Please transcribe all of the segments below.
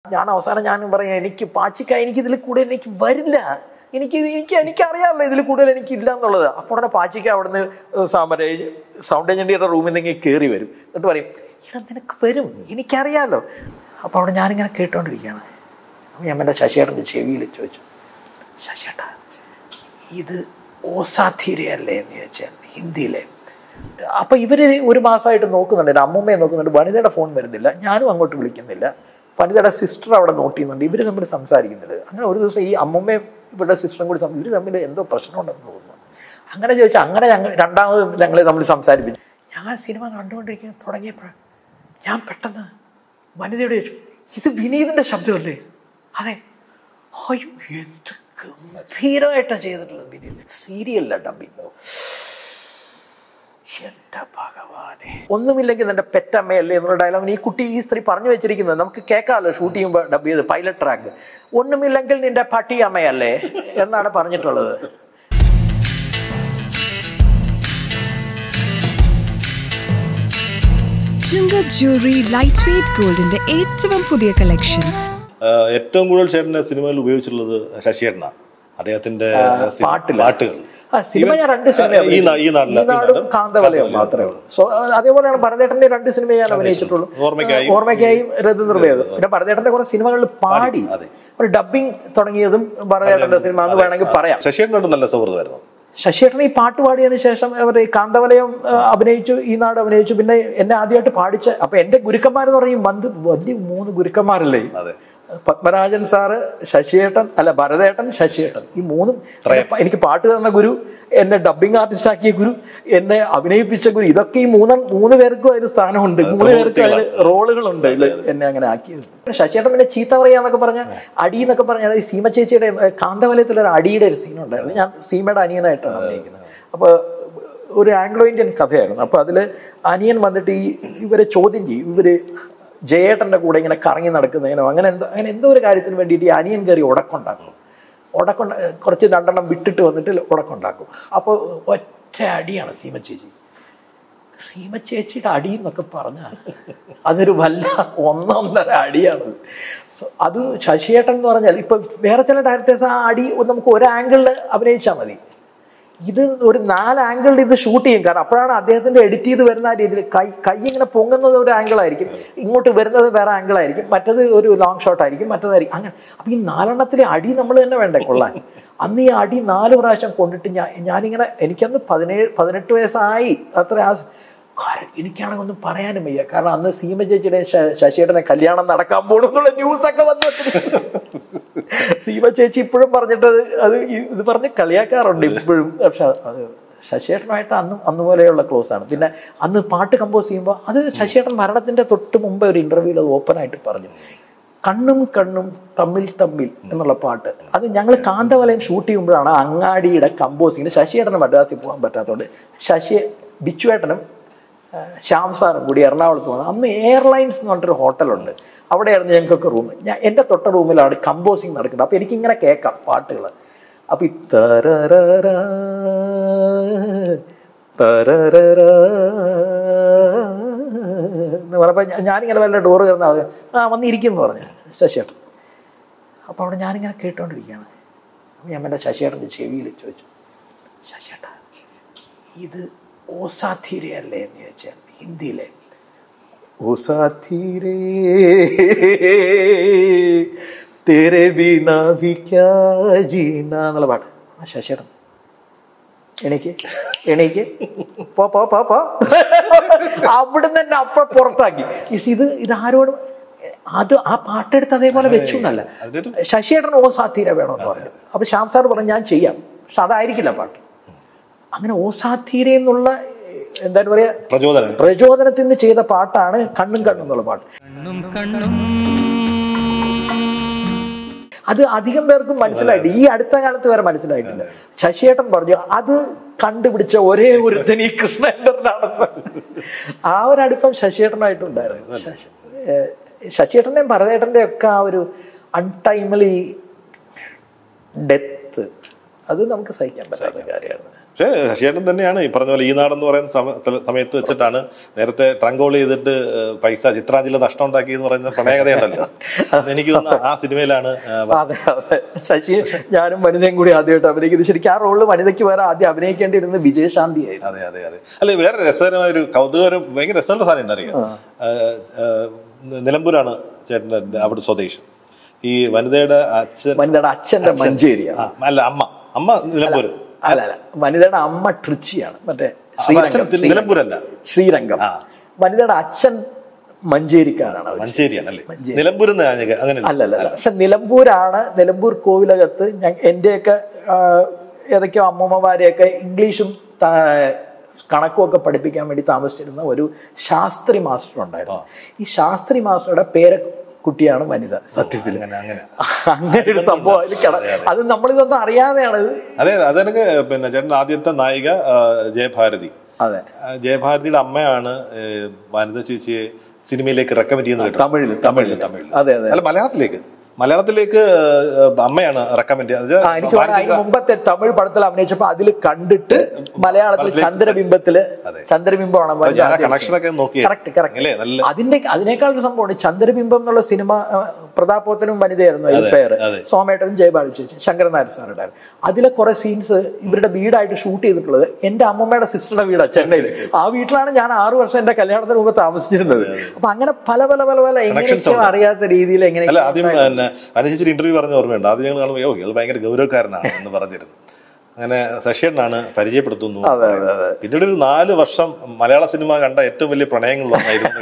ഞാൻ അവസാനം ഞാൻ പറയാം എനിക്ക് പാച്ചിക്ക എനിക്ക് ഇതിൽ കൂടുതൽ എനിക്ക് വരില്ല എനിക്ക് എനിക്ക് എനിക്കറിയാമല്ലോ ഇതിൽ കൂടുതൽ എനിക്ക് ഇല്ല എന്നുള്ളത് അപ്പോൾ ഉടനെ പാച്ചിക്ക അവിടുന്ന് സാമര സൗണ്ട് എഞ്ചിനീയറുടെ റൂമിൽ നിന്ന് കയറി വരും എന്നിട്ട് പറയും എടാ നിനക്ക് വരും എനിക്കറിയാമല്ലോ അപ്പോൾ അവിടെ ഞാനിങ്ങനെ കേട്ടോണ്ടിരിക്കുകയാണ് അപ്പോൾ ഞാൻ എൻ്റെ ശശിയേട്ടൻ്റെ ചെവിയിൽ ചോദിച്ചു ശശിയേട്ടാ ഇത് ഓസാധീരയല്ലേ എന്ന് ചോദിച്ചാൽ ഹിന്ദിയിലെ അപ്പൊ ഇവര് ഒരു മാസമായിട്ട് നോക്കുന്നുണ്ട് എൻ്റെ അമ്മൂമ്മയെ നോക്കുന്നുണ്ട് വനിതയുടെ ഫോൺ വരുന്നില്ല ഞാനും അങ്ങോട്ട് വിളിക്കുന്നില്ല വനിതയുടെ സിസ്റ്റർ അവിടെ നോട്ട് ചെയ്യുന്നുണ്ട് ഇവർ തമ്മിൽ സംസാരിക്കുന്നില്ല അങ്ങനെ ഒരു ദിവസം ഈ അമ്മൂമ്മയും ഇവരുടെ സിസ്റ്ററും കൂടി ഇവർ തമ്മിൽ എന്തോ പ്രശ്നമുണ്ടെന്ന് തോന്നുന്നു അങ്ങനെ ചോദിച്ചാൽ അങ്ങനെ ഞങ്ങൾ രണ്ടാമത് ഞങ്ങളെ തമ്മിൽ സംസാരിപ്പിച്ചു ഞാൻ സിനിമ കണ്ടുകൊണ്ടിരിക്കുന്ന തുടങ്ങിയപ്പോഴാണ് ഞാൻ പെട്ടെന്ന് വനിതയോട് ചോദിച്ചു ഇത് വിനീതിന്റെ ശബ്ദമല്ലേ അതെ അയ്യോ എന്ത് ഗംഭീരമായിട്ടാണ് ചെയ്തിട്ടുള്ളത് വിനീത് സീരിയല്ല ഡബിങ് എന്റെ ഭഗവാനെ ഒന്നുമില്ലെങ്കിൽ നിന്റെ പെറ്റമ്മയല്ലേ എന്നുള്ള ഡയലോഗിന് ഈ കുട്ടി ഈ സ്ത്രീ പറഞ്ഞു വെച്ചിരിക്കുന്നത് നമുക്ക് കേൾക്കാമല്ലോ ഷൂട്ട് ചെയ്യുമ്പോൾ ഡബ് ചെയ്ത് പൈലറ്റ് ട്രാക്ക് ഒന്നുമില്ലെങ്കിൽ നിന്റെ പട്ടി അമ്മയല്ലേ എന്നാണ് പറഞ്ഞിട്ടുള്ളത് ചുങ്കത് ജ്വല്ലറി ലൈറ്റ് വെയ്റ്റ് ഗോൾഡിന്റെ ഏറ്റവും പുതിയ കളക്ഷൻ ആഹ് ഏറ്റവും കൂടുതൽ ചേട്ടൻ്റെ സിനിമയിൽ ഉപയോഗിച്ചിട്ടുള്ളത് ശശിയേട്ടനാണ് അദ്ദേഹത്തിന്റെ സി- പാട്ടില്. പാട്ടുകൾ ആ, സിനിമ ഞാൻ രണ്ട് സിനിമ ഈ നാ- ഈ നാട്ടിലെ- ഈ നാടും നാടും കാന്തവലയും കാന്തവലയും മാത്രമേ ഉള്ളൂ സോ അതേപോലെയാണ് ഭരതേട്ടന്റെ രണ്ട് സിനിമ ഞാൻ അഭിനയിച്ചിട്ടുള്ളൂ ഓർമ്മയ്ക്കായും- ഓർമ്മയ്ക്കായും രഥ നിർഭയം പിന്നെ ഭരതേട്ടന്റെ കുറെ സിനിമകളിൽ പാടി അതെ. ഒരു ഡബിങ് തുടങ്ങിയതും ഭരതേട്ടന്റെ സിനിമ എന്ന് വേണമെങ്കിൽ പറയാം ശശിയേട്ടനോട് നല്ല സൗഹൃദമായിരുന്നു ശശിയേട്ടൻ ഈ പാട്ട് പാടിയതിനു ശേഷം അവർ ഈ കാന്തവലയം ആ, അഭിനയിച്ചു ഈ നാട് അഭിനയിച്ചു പിന്നെ എന്നെ ആദ്യമായിട്ട് പാടിച്ച അപ്പൊ എന്റെ ഗുരുക്കന്മാരെന്ന് പറയും വന്ന് വലിയ മൂന്ന് ഗുരുക്കന്മാരല്ലേ അതെ പത്മരാജൻ സാറ് ശശിയേട്ടൻ അല്ല ഭരതേട്ടൻ ശശിയേട്ടൻ ഈ മൂന്നും എന്നെ പ- എനിക്ക് പാട്ട് തന്ന ഗുരു എന്നെ ഡബിങ് ആർട്ടിസ്റ്റ് ആക്കിയ ഗുരു എന്നെ അഭിനയിപ്പിച്ച ഗുരു ഇതൊക്കെ ഈ മൂന്ന് മൂന്ന് പേർക്കും അതിന് സ്ഥാനമുണ്ട് മൂന്ന് പേർക്ക് അതിന് റോളുകളുണ്ട് ഇതില് എന്നെ അങ്ങനെ ആക്കിയത് ശശിയേട്ടൻ പിന്നെ ചീത്ത പറയാന്നൊക്കെ പറഞ്ഞ അടി എന്നൊക്കെ പറഞ്ഞ അതായത് സീമ ചേച്ചിയുടെ ഏഹ്, കാന്തവലയത്തിൽ ഒരു അടിയുടെ ഒരു സീൻ ഉണ്ടായിരുന്നു ഞാൻ സീമയുടെ അനിയനായിട്ടാണ് അഭിനയിക്കുന്നത് അപ്പൊ ഒരു ആംഗ്ലോ ഇന്ത്യൻ കഥയായിരുന്നു അപ്പൊ അതില് അനിയൻ വന്നിട്ട് ഈ ഇവരെ ചോദ്യം ചെയ്യും ഇവര് ജയേട്ടന്റെ കൂടെ ഇങ്ങനെ കറങ്ങി നടക്കുന്നതിനോ അങ്ങനെ എന്തോ അങ്ങനെ എന്തോ ഒരു കാര്യത്തിന് വേണ്ടിയിട്ട് ഈ അനിയൻ കയറി ഉടക്കുണ്ടാക്കും ഉടക്കൊണ്ട കുറച്ച് രണ്ടെണ്ണം വിട്ടിട്ട് വന്നിട്ട് ഉടക്കുണ്ടാക്കും അപ്പോൾ ഒറ്റ അടിയാണ് സീമ ചേച്ചി സീമ ചേച്ചിയുടെ അടി എന്നൊക്കെ പറഞ്ഞാൽ അതൊരു വല്ല ഒന്നൊന്നര അടിയാണ് So, അത് ശശിയേട്ടൻ എന്ന് പറഞ്ഞാൽ ഇപ്പൊ വേറെ ചില ഡയറക്ടേഴ്സ് ആ അടി ഒന്ന് നമുക്ക് ഒരു ആംഗിളിൽ അഭിനയിച്ചാൽ മതി ഇത് ഒരു നാല് ആംഗിളിൽ ഇത് ഷൂട്ട് ചെയ്യും കാരണം അപ്പോഴാണ് അദ്ദേഹത്തിന്റെ എഡിറ്റ് ചെയ്ത് വരുന്ന ആ രീതിയിൽ കൈ കൈ ഇങ്ങനെ പൊങ്ങുന്നത് ഒരു ആംഗിൾ ആയിരിക്കും ഇങ്ങോട്ട് വരുന്നത് വേറെ ആംഗിൾ ആയിരിക്കും മറ്റത് ഒരു ലോങ് ഷോട്ട് ആയിരിക്കും മറ്റതായിരിക്കും അങ്ങനെ അപ്പൊ ഈ നാലെണ്ണത്തിലെ അടി നമ്മൾ തന്നെ വേണ്ടേ കൊള്ളാൻ അന്ന് ഈ അടി നാല് പ്രാവശ്യം കൊണ്ടിട്ട് ഞാൻ ഞാനിങ്ങനെ എനിക്കന്ന് പതിനേഴ് പതിനെട്ട് വയസ്സായി അത്ര ആ സ- കാര്യം എനിക്കാണെങ്കിൽ ഒന്നും പറയാനും വയ്യ കാരണം അന്ന് സീമ ചേച്ചിയുടെ ശ- ശശിയേട്ടനെ കല്യാണം നടക്കാൻ പോണെന്നുള്ള ന്യൂസൊക്കെ വന്നു സീമ ചേച്ചി ഇപ്പോഴും പറഞ്ഞിട്ട് അത് അത് ഈ- ഇത് പറഞ്ഞ് കളിയാക്കാറുണ്ട് ഇപ്പോഴും പക്ഷെ അത് ശശിയേട്ടനുമായിട്ട് അന്നും അന്ന് പോലെയുള്ള ക്ലോസ് ആണ് പിന്നെ അന്ന് പാട്ട് കമ്പോസ് ചെയ്യുമ്പോൾ അത് ശശിയേട്ടൻ മരണത്തിന്റെ തൊട്ട് മുമ്പേ ഒരു ഇന്റർവ്യൂവിൽ അത് ഓപ്പൺ ആയിട്ട് പറഞ്ഞു കണ്ണും കണ്ണും തമ്മിൽ തമ്മിൽ എന്നുള്ള പാട്ട് അത് ഞങ്ങൾ കാന്തവലയം ഷൂട്ട് ചെയ്യുമ്പോഴാണ് അങ്ങാടിയുടെ കമ്പോസിങ്ങിന് ശശിയേട്ടന് മദ്രാസിൽ പോകാൻ പറ്റാത്തതുകൊണ്ട് ശശി ബിച്ചുവേട്ടനും ആ, ശ്യാം സാറും കൂടി എറണാകുളത്ത് വന്നു അന്ന് എയർലൈൻസ് എന്ന് പറഞ്ഞിട്ടൊരു ഹോട്ടലുണ്ട് അവിടെയായിരുന്നു ഞങ്ങൾക്കൊക്കെ റൂം ഞാൻ എൻ്റെ തൊട്ട റൂമിലാണ് കമ്പോസിങ് നടക്കുന്നത് അപ്പോൾ എനിക്കിങ്ങനെ കേൾക്കാം പാട്ടുകൾ അപ്പോൾ ഈ തരരര തരരര എന്ന് പറഞ്ഞപ്പോൾ ഞാൻ- ഞാനിങ്ങനെ വല്ല ഡോറ് കയറുന്ന ആള്, ആ വന്നിരിക്കും എന്ന് പറഞ്ഞു ശശിയേട്ടൻ അപ്പോൾ അവിടെ ഞാനിങ്ങനെ കേട്ടോണ്ടിരിക്കുകയാണ് അപ്പോൾ ഞാൻ എൻ്റെ ശശിയേട്ടൻ്റെ ചെവിയിൽ ചോദിച്ചു ശശിയേട്ടാ ഇത് ഓസാധീരയല്ലേ എന്ന് ചോദിച്ചാൽ ഹിന്ദിയിലെ ഓസാധീരേ തേരെ ബിനാ ഭി ക്യാ ജീന എന്നുള്ള പാട്ട് ആ ശശിയേട്ടൻ എണീക്ക് എണീക്ക് പോ പോ പോ പോ അവിടുന്ന് തന്നെ അപ്പ പുറത്താക്കി ഇസ് ഇത് ഇത് ആരോടും അത് ആ പാട്ടെടുത്ത് അതേപോലെ വെച്ചു എന്നല്ല അതൊരു- ശശിയേട്ടൻ ഓ സാത്തീര വേണമെന്ന് പറഞ്ഞു അപ്പൊ ശ്യാം സാർ പറഞ്ഞു ഞാൻ ചെയ്യാം പക്ഷെ അതായിരിക്കില്ല പാട്ട് അങ്ങനെ ഓസാത്തീര എന്നുള്ള എന്താ പറയാ പ്രചോദനം പ്രചോദനത്തിൽ നിന്ന് ചെയ്ത പാട്ടാണ് കണ്ണും കണ്ണും എന്നുള്ള പാട്ട് അത് അധികം പേർക്കും മനസ്സിലായിട്ട് ഈ അടുത്ത കാലത്ത് വരെ മനസ്സിലായിട്ടില്ല ശശിയേട്ടൻ പറഞ്ഞു അത് കണ്ടുപിടിച്ച ഒരേ ഒരുത്തൻ ഈ കൃഷ്ണേന്ദ്രനാണെന്ന് ആ ഒരു അടുപ്പം ശശിയേട്ടനായിട്ടുണ്ടായിരുന്നു ശശി- ഏഹ് ശശിയേട്ടന്റെയും ഭരതേട്ടന്റെയും ഒക്കെ ആ ഒരു അൺടൈമലി ഡെത്ത് അത് നമുക്ക് സഹിക്കാൻ പറ്റാത്ത കാര്യമാണ് പക്ഷേ ശശിയേട്ടൻ തന്നെയാണ് ഈ പറഞ്ഞ പോലെ ഈ നാടെന്ന് പറയുന്ന സമ- സ്ഥല- സമയത്ത് വെച്ചിട്ടാണ് നേരത്തെ ട്രങ്കോൾ ചെയ്തിട്ട് ഏഹ്, പൈസ ചിത്രാഞ്ജലി നഷ്ടം ഉണ്ടാക്കി എന്ന് പറയുന്ന പ്രണയകഥയുണ്ടല്ലോ അത് എനിക്ക് തോന്നുന്നു ആ സിനിമയിലാണ് ഏഹ്, അതെ അതെ ശശി ഞാനും വനിതയും കൂടി ആദ്യമായിട്ട് അഭിനയിക്കുന്നത് ശരിക്കും ആ റോളിൽ വനിതയ്ക്ക് വേറെ ആദ്യം അഭിനയിക്കേണ്ടിയിരുന്നത് വിജയശാന്തി ആയിരുന്നു അതെ അതെ അതെ അല്ലെ വേറെ രസകരമായ ഒരു കൗതുകരം ഭയങ്കര രസമുള്ള സാധനം ഉണ്ട് അറിയാം ഏഹ്, ഏഹ്, നിലമ്പൂരാണ് ചേട്ടൻ്റെ അവിടെ സ്വദേശം ഈ വനിതയുടെ അച്ഛൻ വനിതയുടെ അച്ഛന്റെ മഞ്ചേരിയാണ് ആ, അല്ല അമ്മ അമ്മ നിലമ്പൂർ അല്ല അല്ല വനിതയുടെ അമ്മ ട്രിച്ചിയാണ് മറ്റേ അച്ഛൻ ശ്രീരംഗം തി- നിലമ്പൂരല്ല ശ്രീരംഗം ആ. വനിതയുടെ അച്ഛൻ മഞ്ചേരിക്കാരാണ് അവര്. മഞ്ചേരിയാണ് അല്ലേ നിലമ്പൂർ അങ്ങനെ അല്ല അല്ല അല്ല പക്ഷെ നിലമ്പൂരാണ് നിലമ്പൂർ കോവിലകത്ത് ഞാൻ എന്റെയൊക്കെ ആ, ഏതൊക്കെയോ അമ്മൂമ്മമാരെയൊക്കെ ഇംഗ്ലീഷും ത- കണക്കും ഒക്കെ പഠിപ്പിക്കാൻ വേണ്ടി താമസിച്ചിരുന്ന ഒരു ശാസ്ത്രി മാസ്റ്റർ ഉണ്ടായിരുന്നു ഈ ശാസ്ത്രി മാസ്റ്ററുടെ പേര കുട്ടിയാണ് വനിത സത്യത്തിൽ അങ്ങനെ അങ്ങനെ അങ്ങനെ ഒരു സംഭവം അതിൽ കിട- അത് നമ്മളിതൊന്നും അറിയാതെയാണ് ഇത്. അതെ അതെനിക്ക് പിന്നെ ചേട്ടൻ ആദ്യത്തെ നായിക ആ, ജയഭാരതി അതെ ആ, ജയഭാരതിയുടെ അമ്മയാണ് ഏ, വനിത ചേച്ചിയെ സിനിമയിലേക്ക് റെക്കമെൻഡ് ചെയ്യുന്നത് കേട്ടോ. തമിഴില് തമിഴില് തമിഴില് അതെ അതെ അല്ല മലയാളത്തിലേക്ക് മലയാളത്തിലേക്ക് ഏ, അമ്മയാണ് റെക്കമെൻഡ് ആ, എനിക്ക് തോന്നുന്നു അതിന് മുമ്പത്തെ തമിഴ് പടത്തിൽ അഭിനയിച്ചപ്പോ അതിൽ കണ്ടിട്ട് മലയാളത്തിൽ ചന്ദ്രബിംബത്തില് അതെ. ചന്ദ്രബിംബമാണ് അത് ഞാൻ ആ connection ഒക്കെ നോക്കിയാ. കറക്റ്റ് കറക്റ്റ് അല്ലേ? നല്ല- അതിന്റെ അതിനേക്കാൾ ഒരു സംഭവമാണ് ചന്ദ്രബിംബം എന്നുള്ള സിനിമ ആ, പ്രതാപോത്തനും വനിതയായിരുന്നു അതിൽ അതെ, പേര് അതെ. സോമേട്ടനും ജയബാലു ചേച്ചി ശങ്കരൻ നായർ സാറുടെ അതിലെ കുറെ സീൻസ് ഇവരുടെ വീടായിട്ട് ഷൂട്ട് ചെയ്തിട്ടുള്ളത് എന്റെ അമ്മമ്മയുടെ സിസ്റ്ററുടെ വീടാണ് ചെന്നൈയിൽ ആ വീട്ടിലാണ് ഞാൻ ആറു വർഷം എന്റെ കല്യാണത്തിന് മുമ്പ് താമസിച്ചിരുന്നത് അപ്പൊ അങ്ങനെ പല പല പല പല എങ്ങനെയൊക്കെയോ അറിയാത്ത രീതിയിൽ അല്ല എങ്ങനെയൊക്കെ ആദ്യം പിന്നെ അനുശേഷി ഇന്റർവ്യൂ പറഞ്ഞ ഓർമ്മയുണ്ട് ആദ്യം ഞങ്ങൾ കാണുമ്പോൾ യോ ഇയാൾ ഭയങ്കര ഗൗരവക്കാരനാണ് എന്ന് പറഞ്ഞിരുന്നു അങ്ങനെ ശശിയേട്ടനാണ് പരിചയപ്പെടുത്തുന്നു പിന്നീട് ഒരു നാല് വർഷം മലയാള സിനിമ കണ്ട ഏറ്റവും വലിയ പ്രണയങ്ങളിലൊന്നായിരുന്നു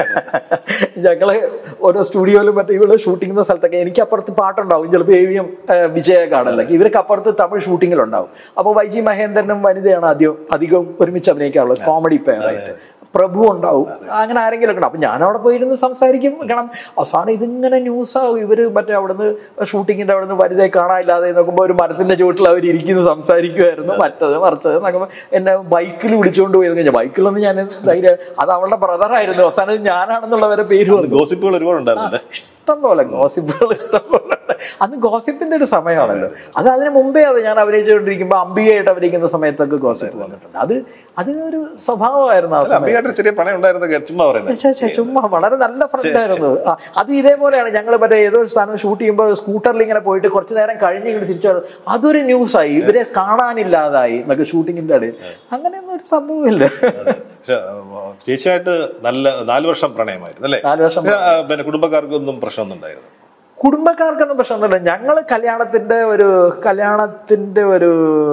ഞങ്ങള് ഓരോ സ്റ്റുഡിയോയിലും മറ്റേ ഇവിടെ ഷൂട്ടിംഗ് ചെയ്യുന്ന സ്ഥലത്തൊക്കെ എനിക്ക് അപ്പുറത്ത് പാട്ടുണ്ടാവും ചിലപ്പോൾ എ വി എം വിജയ കാണലൊക്കെ ഇവർക്ക് അപ്പുറത്ത് തമിഴ് ഷൂട്ടിങ്ങിലുണ്ടാവും അപ്പോൾ വൈജി മഹേന്ദ്രനും വനിതയാണ് ആദ്യം അധികം ഒരുമിച്ച് അഭിനയിക്കാറുള്ളത് കോമഡി പേരായിട്ട് പ്രഭു ഉണ്ടാവും അങ്ങനെ ആരെങ്കിലും ഒക്കെ ഉണ്ടാവും അപ്പൊ ഞാൻ അവിടെ പോയിരുന്ന് സംസാരിക്കും കാരണം അവസാനം ഇതിങ്ങനെ ന്യൂസ് ആവും ഇവര് മറ്റേ അവിടുന്ന് ഷൂട്ടിങ്ങിന്റെ അവിടുന്ന് വലുതായി കാണാനില്ലാതെ നോക്കുമ്പോൾ ഒരു മരത്തിന്റെ ചുവട്ടിൽ അവർ ഇരിക്കുന്നു സംസാരിക്കുമായിരുന്നു മറ്റത് മറിച്ചത് നോക്കുമ്പോൾ എന്നെ ബൈക്കിൽ വിളിച്ചുകൊണ്ട് പോയത് കഴിഞ്ഞാൽ ബൈക്കിലൊന്നും ഞാൻ ധൈര്യം അത് അവളുടെ ബ്രദറായിരുന്നു അവസാനം ഞാനാണെന്നുള്ളവരെ പേര് വന്നു ഗോസിപ്പുകൾ ഒരുപാട് ഉണ്ടായിരുന്നില്ല ഇഷ്ടം പോലെ ഗോസിപ്പുകൾ ഇഷ്ടം പോലെ ഉണ്ട്. അന്ന് ഗോസിപ്പിന്റെ ഒരു സമയമാണല്ലോ അത് അതിന് മുമ്പേ അത് ഞാൻ അഭിനയിച്ചുകൊണ്ടിരിക്കുമ്പോൾ അംബികയായിട്ട് അഭിനയിക്കുന്ന സമയത്തൊക്കെ ഗോസിപ്പ് വന്നിട്ടുണ്ട് അത് അത് ഒരു സ്വഭാവമായിരുന്നു ആ സമയം അമ്പിയായിട്ട് ചെറിയ പ്രണയം ഉണ്ടായിരുന്ന ചുമ്മാ പറയുന്നത് ഛെ, ഛെ, ചുമ്മാ വളരെ നല്ല ഫ്രണ്ട് ആയിരുന്നു ആ, അത് ഇതേപോലെയാണ് ഞങ്ങൾ മറ്റേ ഏതോ ഒരു സ്ഥാനം ഷൂട്ട് ചെയ്യുമ്പോൾ സ്കൂട്ടറിൽ ഇങ്ങനെ പോയിട്ട് കുറച്ചു നേരം കഴിഞ്ഞ് ഇങ്ങോട്ട് തിരിച്ചു വരും. അതൊരു ന്യൂസായി ഇവരെ കാണാനില്ലാതായി എന്നൊക്കെ ഷൂട്ടിങ്ങിന്റെ ഇടയിൽ അങ്ങനെയൊന്നും ഒരു സംഭവമില്ല പക്ഷെ ചേച്ചിയായിട്ട് നല്ല നാല് വർഷം പ്രണയമായിരുന്നു അല്ലേ നാല് വർഷം പക്ഷെ, ആ, പിന്നെ കുടുംബക്കാർക്കൊന്നും പ്രശ്നമൊന്നും ഉണ്ടായിരുന്നു കുടുംബക്കാർക്കൊന്നും പ്രശ്നമൊന്നുമില്ല ഞങ്ങൾ കല്യാണത്തിന്റെ ഒരു കല്യാണത്തിന്റെ ഒരു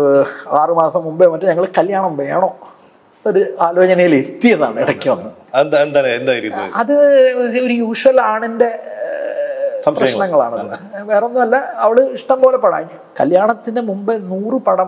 ആറുമാസം മുമ്പേ മറ്റേ ഞങ്ങൾ കല്യാണം വേണോ ഒരു ആലോചനയിൽ എത്തിയതാണ് ഇടയ്ക്ക് വന്ന് എന്താ എന്താണ് എന്തായിരുന്നു അത് ഒരു യൂഷ്വൽ ആണിന്റെ ഏഹ്, സംശയങ്ങൾ. പ്രശ്നങ്ങളാണ് വേറെ ഒന്നുമല്ല അവള് ഇഷ്ടം പോലെ പടം കല്യാണത്തിന് മുമ്പ് നൂറ് പടം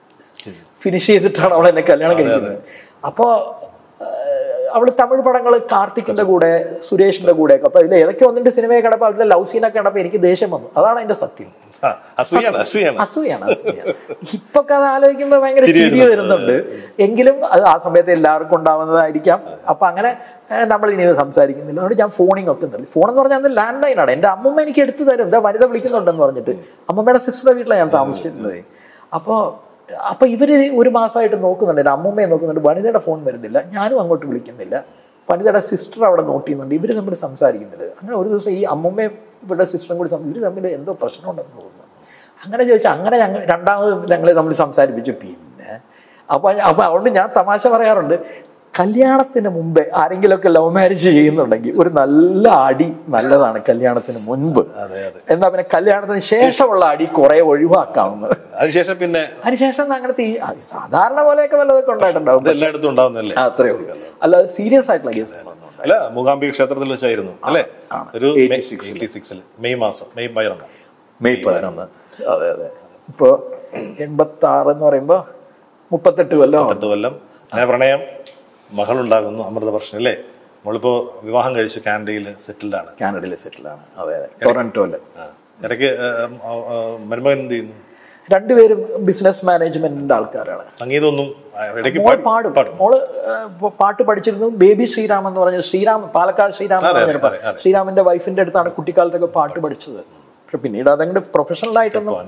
ഫിനിഷ് ചെയ്തിട്ടാണ് അവൾ എന്നെ കല്യാണം കഴിക്കുന്നത് അപ്പോ ഏഹ്, അവള് തമിഴ് പടങ്ങൾ കാർത്തിക്കിന്റെ കൂടെ സുരേഷിന്റെ കൂടെ ഒക്കെ അപ്പൊ ഇതിൽ ഏതൊക്കെ ഒന്നിന്റെ സിനിമയെ കണ്ടപ്പോ അതിലെ ലവ് സീനൊക്കെ കണ്ടപ്പോ എനിക്ക് ദേഷ്യം വന്നു അതാണ് അതിന്റെ സത്യം ആ, അസൂയാണ് അസൂയാണ് അസൂയാണ് അസൂയാണ് ഇപ്പൊക്കെ അത് ആലോചിക്കുമ്പോ ഭയങ്കര ചിരി ചിരി വരുന്നുണ്ട്. വരുന്നുണ്ട് എങ്കിലും അത് ആ സമയത്ത് എല്ലാവർക്കും ഉണ്ടാവുന്നതായിരിക്കാം അപ്പൊ അങ്ങനെ ഏഹ്, നമ്മൾ ഇനി ഇത് സംസാരിക്കുന്നില്ല അതുകൊണ്ട് ഞാൻ ഫോണിങ് ഒക്കെ ഉണ്ട് ഫോൺ എന്ന് പറഞ്ഞാൽ അന്ന് ലാൻഡ് ലൈൻ ആണ് എന്റെ അമ്മമ്മ എനിക്ക് എടുത്തു തരും എന്താ വനിത വിളിക്കുന്നുണ്ടെന്ന് പറഞ്ഞിട്ട് അമ്മമ്മയുടെ സിസ്റ്ററുടെ വീട്ടിലാണ് ഞാൻ താമസിച്ചിരുന്നത് അപ്പോ അപ്പൊ ഇവര് ഒരു മാസമായിട്ട് നോക്കുന്നുണ്ട് എന്റെ അമ്മമ്മയെ നോക്കുന്നുണ്ട് വനിതയുടെ ഫോൺ വരുന്നില്ല ഞാനും അങ്ങോട്ട് വിളിക്കുന്നില്ല വനിതയുടെ സിസ്റ്റർ അവിടെ നോട്ട് ചെയ്യുന്നുണ്ട് ഇവര് തമ്മിൽ സംസാരിക്കുന്നില്ല അങ്ങനെ ഒരു ദിവസം ഈ അമ്മമ്മയും ഇവരുടെ സിസ്റ്ററും കൂടി സം- ഇവര് തമ്മിൽ എന്തോ പ്രശ്നമുണ്ടെന്ന് തോന്നുന്നു അങ്ങനെ ചോദിച്ചാൽ അങ്ങനെ ഞങ്ങൾ രണ്ടാമത് ഞങ്ങളെ തമ്മിൽ സംസാരിപ്പിച്ചു പിന്നെ അപ്പൊ അപ്പൊ അതുകൊണ്ട് ഞാൻ തമാശ പറയാറുണ്ട് കല്യാണത്തിന് മുമ്പേ ആരെങ്കിലുമൊക്കെ ലവ് മാരേജ് ചെയ്യുന്നുണ്ടെങ്കിൽ ഒരു നല്ല അടി നല്ലതാണ് കല്യാണത്തിന് മുൻപ് അതെ അതെ എന്നാ പിന്നെ കല്യാണത്തിന് ശേഷമുള്ള അടി കുറെ ഒഴിവാക്കാവുന്നത് അതിനുശേഷം പിന്നെ അതിനുശേഷം അങ്ങനത്തെ ഈ ആ, സാധാരണ പോലെയൊക്കെ വല്ലതൊക്കെ ഉണ്ടായിട്ടുണ്ടാവും അത് എല്ലായിടത്തും ഉണ്ടാവുന്നല്ലേ ആ, അത്രേ ഉള്ളൂ അല്ലാതെ സീരിയസ് ആയിട്ടുള്ള കേസുകളൊന്നും ഉണ്ടായില്ല. അല്ല മൂകാംബിക ക്ഷേത്രത്തിൽ വെച്ചായിരുന്നു അല്ലേ ആണ്. ഒരു 86 എയ്റ്റി സിക്സിൽ മെയ് മാസം മെയ് പതിനൊന്ന് മെയ് പതിനൊന്ന് അതെ അതെ ഇപ്പോ എൺപത്തി ആറ് എന്ന് പറയുമ്പോ മുപ്പത്തെട്ട് കൊല്ലം പത്ത് കൊല്ലം അങ്ങനെ പ്രണയം മകളുണ്ടാകുന്നു അമൃതവർഷൻ അല്ലേ നമ്മളിപ്പോ വിവാഹം കഴിച്ചു കാനഡയിൽ സെറ്റിൽഡ് ആണ് കാനഡയിൽ സെറ്റിലാണ് അതെ അതെ ടൊറന്റോയില് ആ. ഇടയ്ക്ക് ആ, ആ, ആ, മരുമകൻ എന്ത് ചെയ്യുന്നു രണ്ടുപേരും ബിസിനസ് മാനേജ്മെന്റിന്റെ ആൾക്കാരാണ് സംഗീതമൊന്നും ആ, ഇടയ്ക്ക് മോൾ പാടി- പാടും മോള് ഏഹ്, പ- പാട്ട് പഠിച്ചിരുന്നു ബേബി ശ്രീറാം എന്ന് പറഞ്ഞ ശ്രീറാം പാലക്കാട് ശ്രീറാം എന്ന് അതെ, പറഞ്ഞൊരു അതെ, അതെ. ശ്രീറാമിന്റെ വൈഫിന്റെ അടുത്താണ് കുട്ടിക്കാലത്തൊക്കെ പാട്ട് പഠിച്ചത് പക്ഷെ പിന്നീട് അതങ്ങോട്ട് പ്രൊഫഷണൽ ആയിട്ടൊന്നും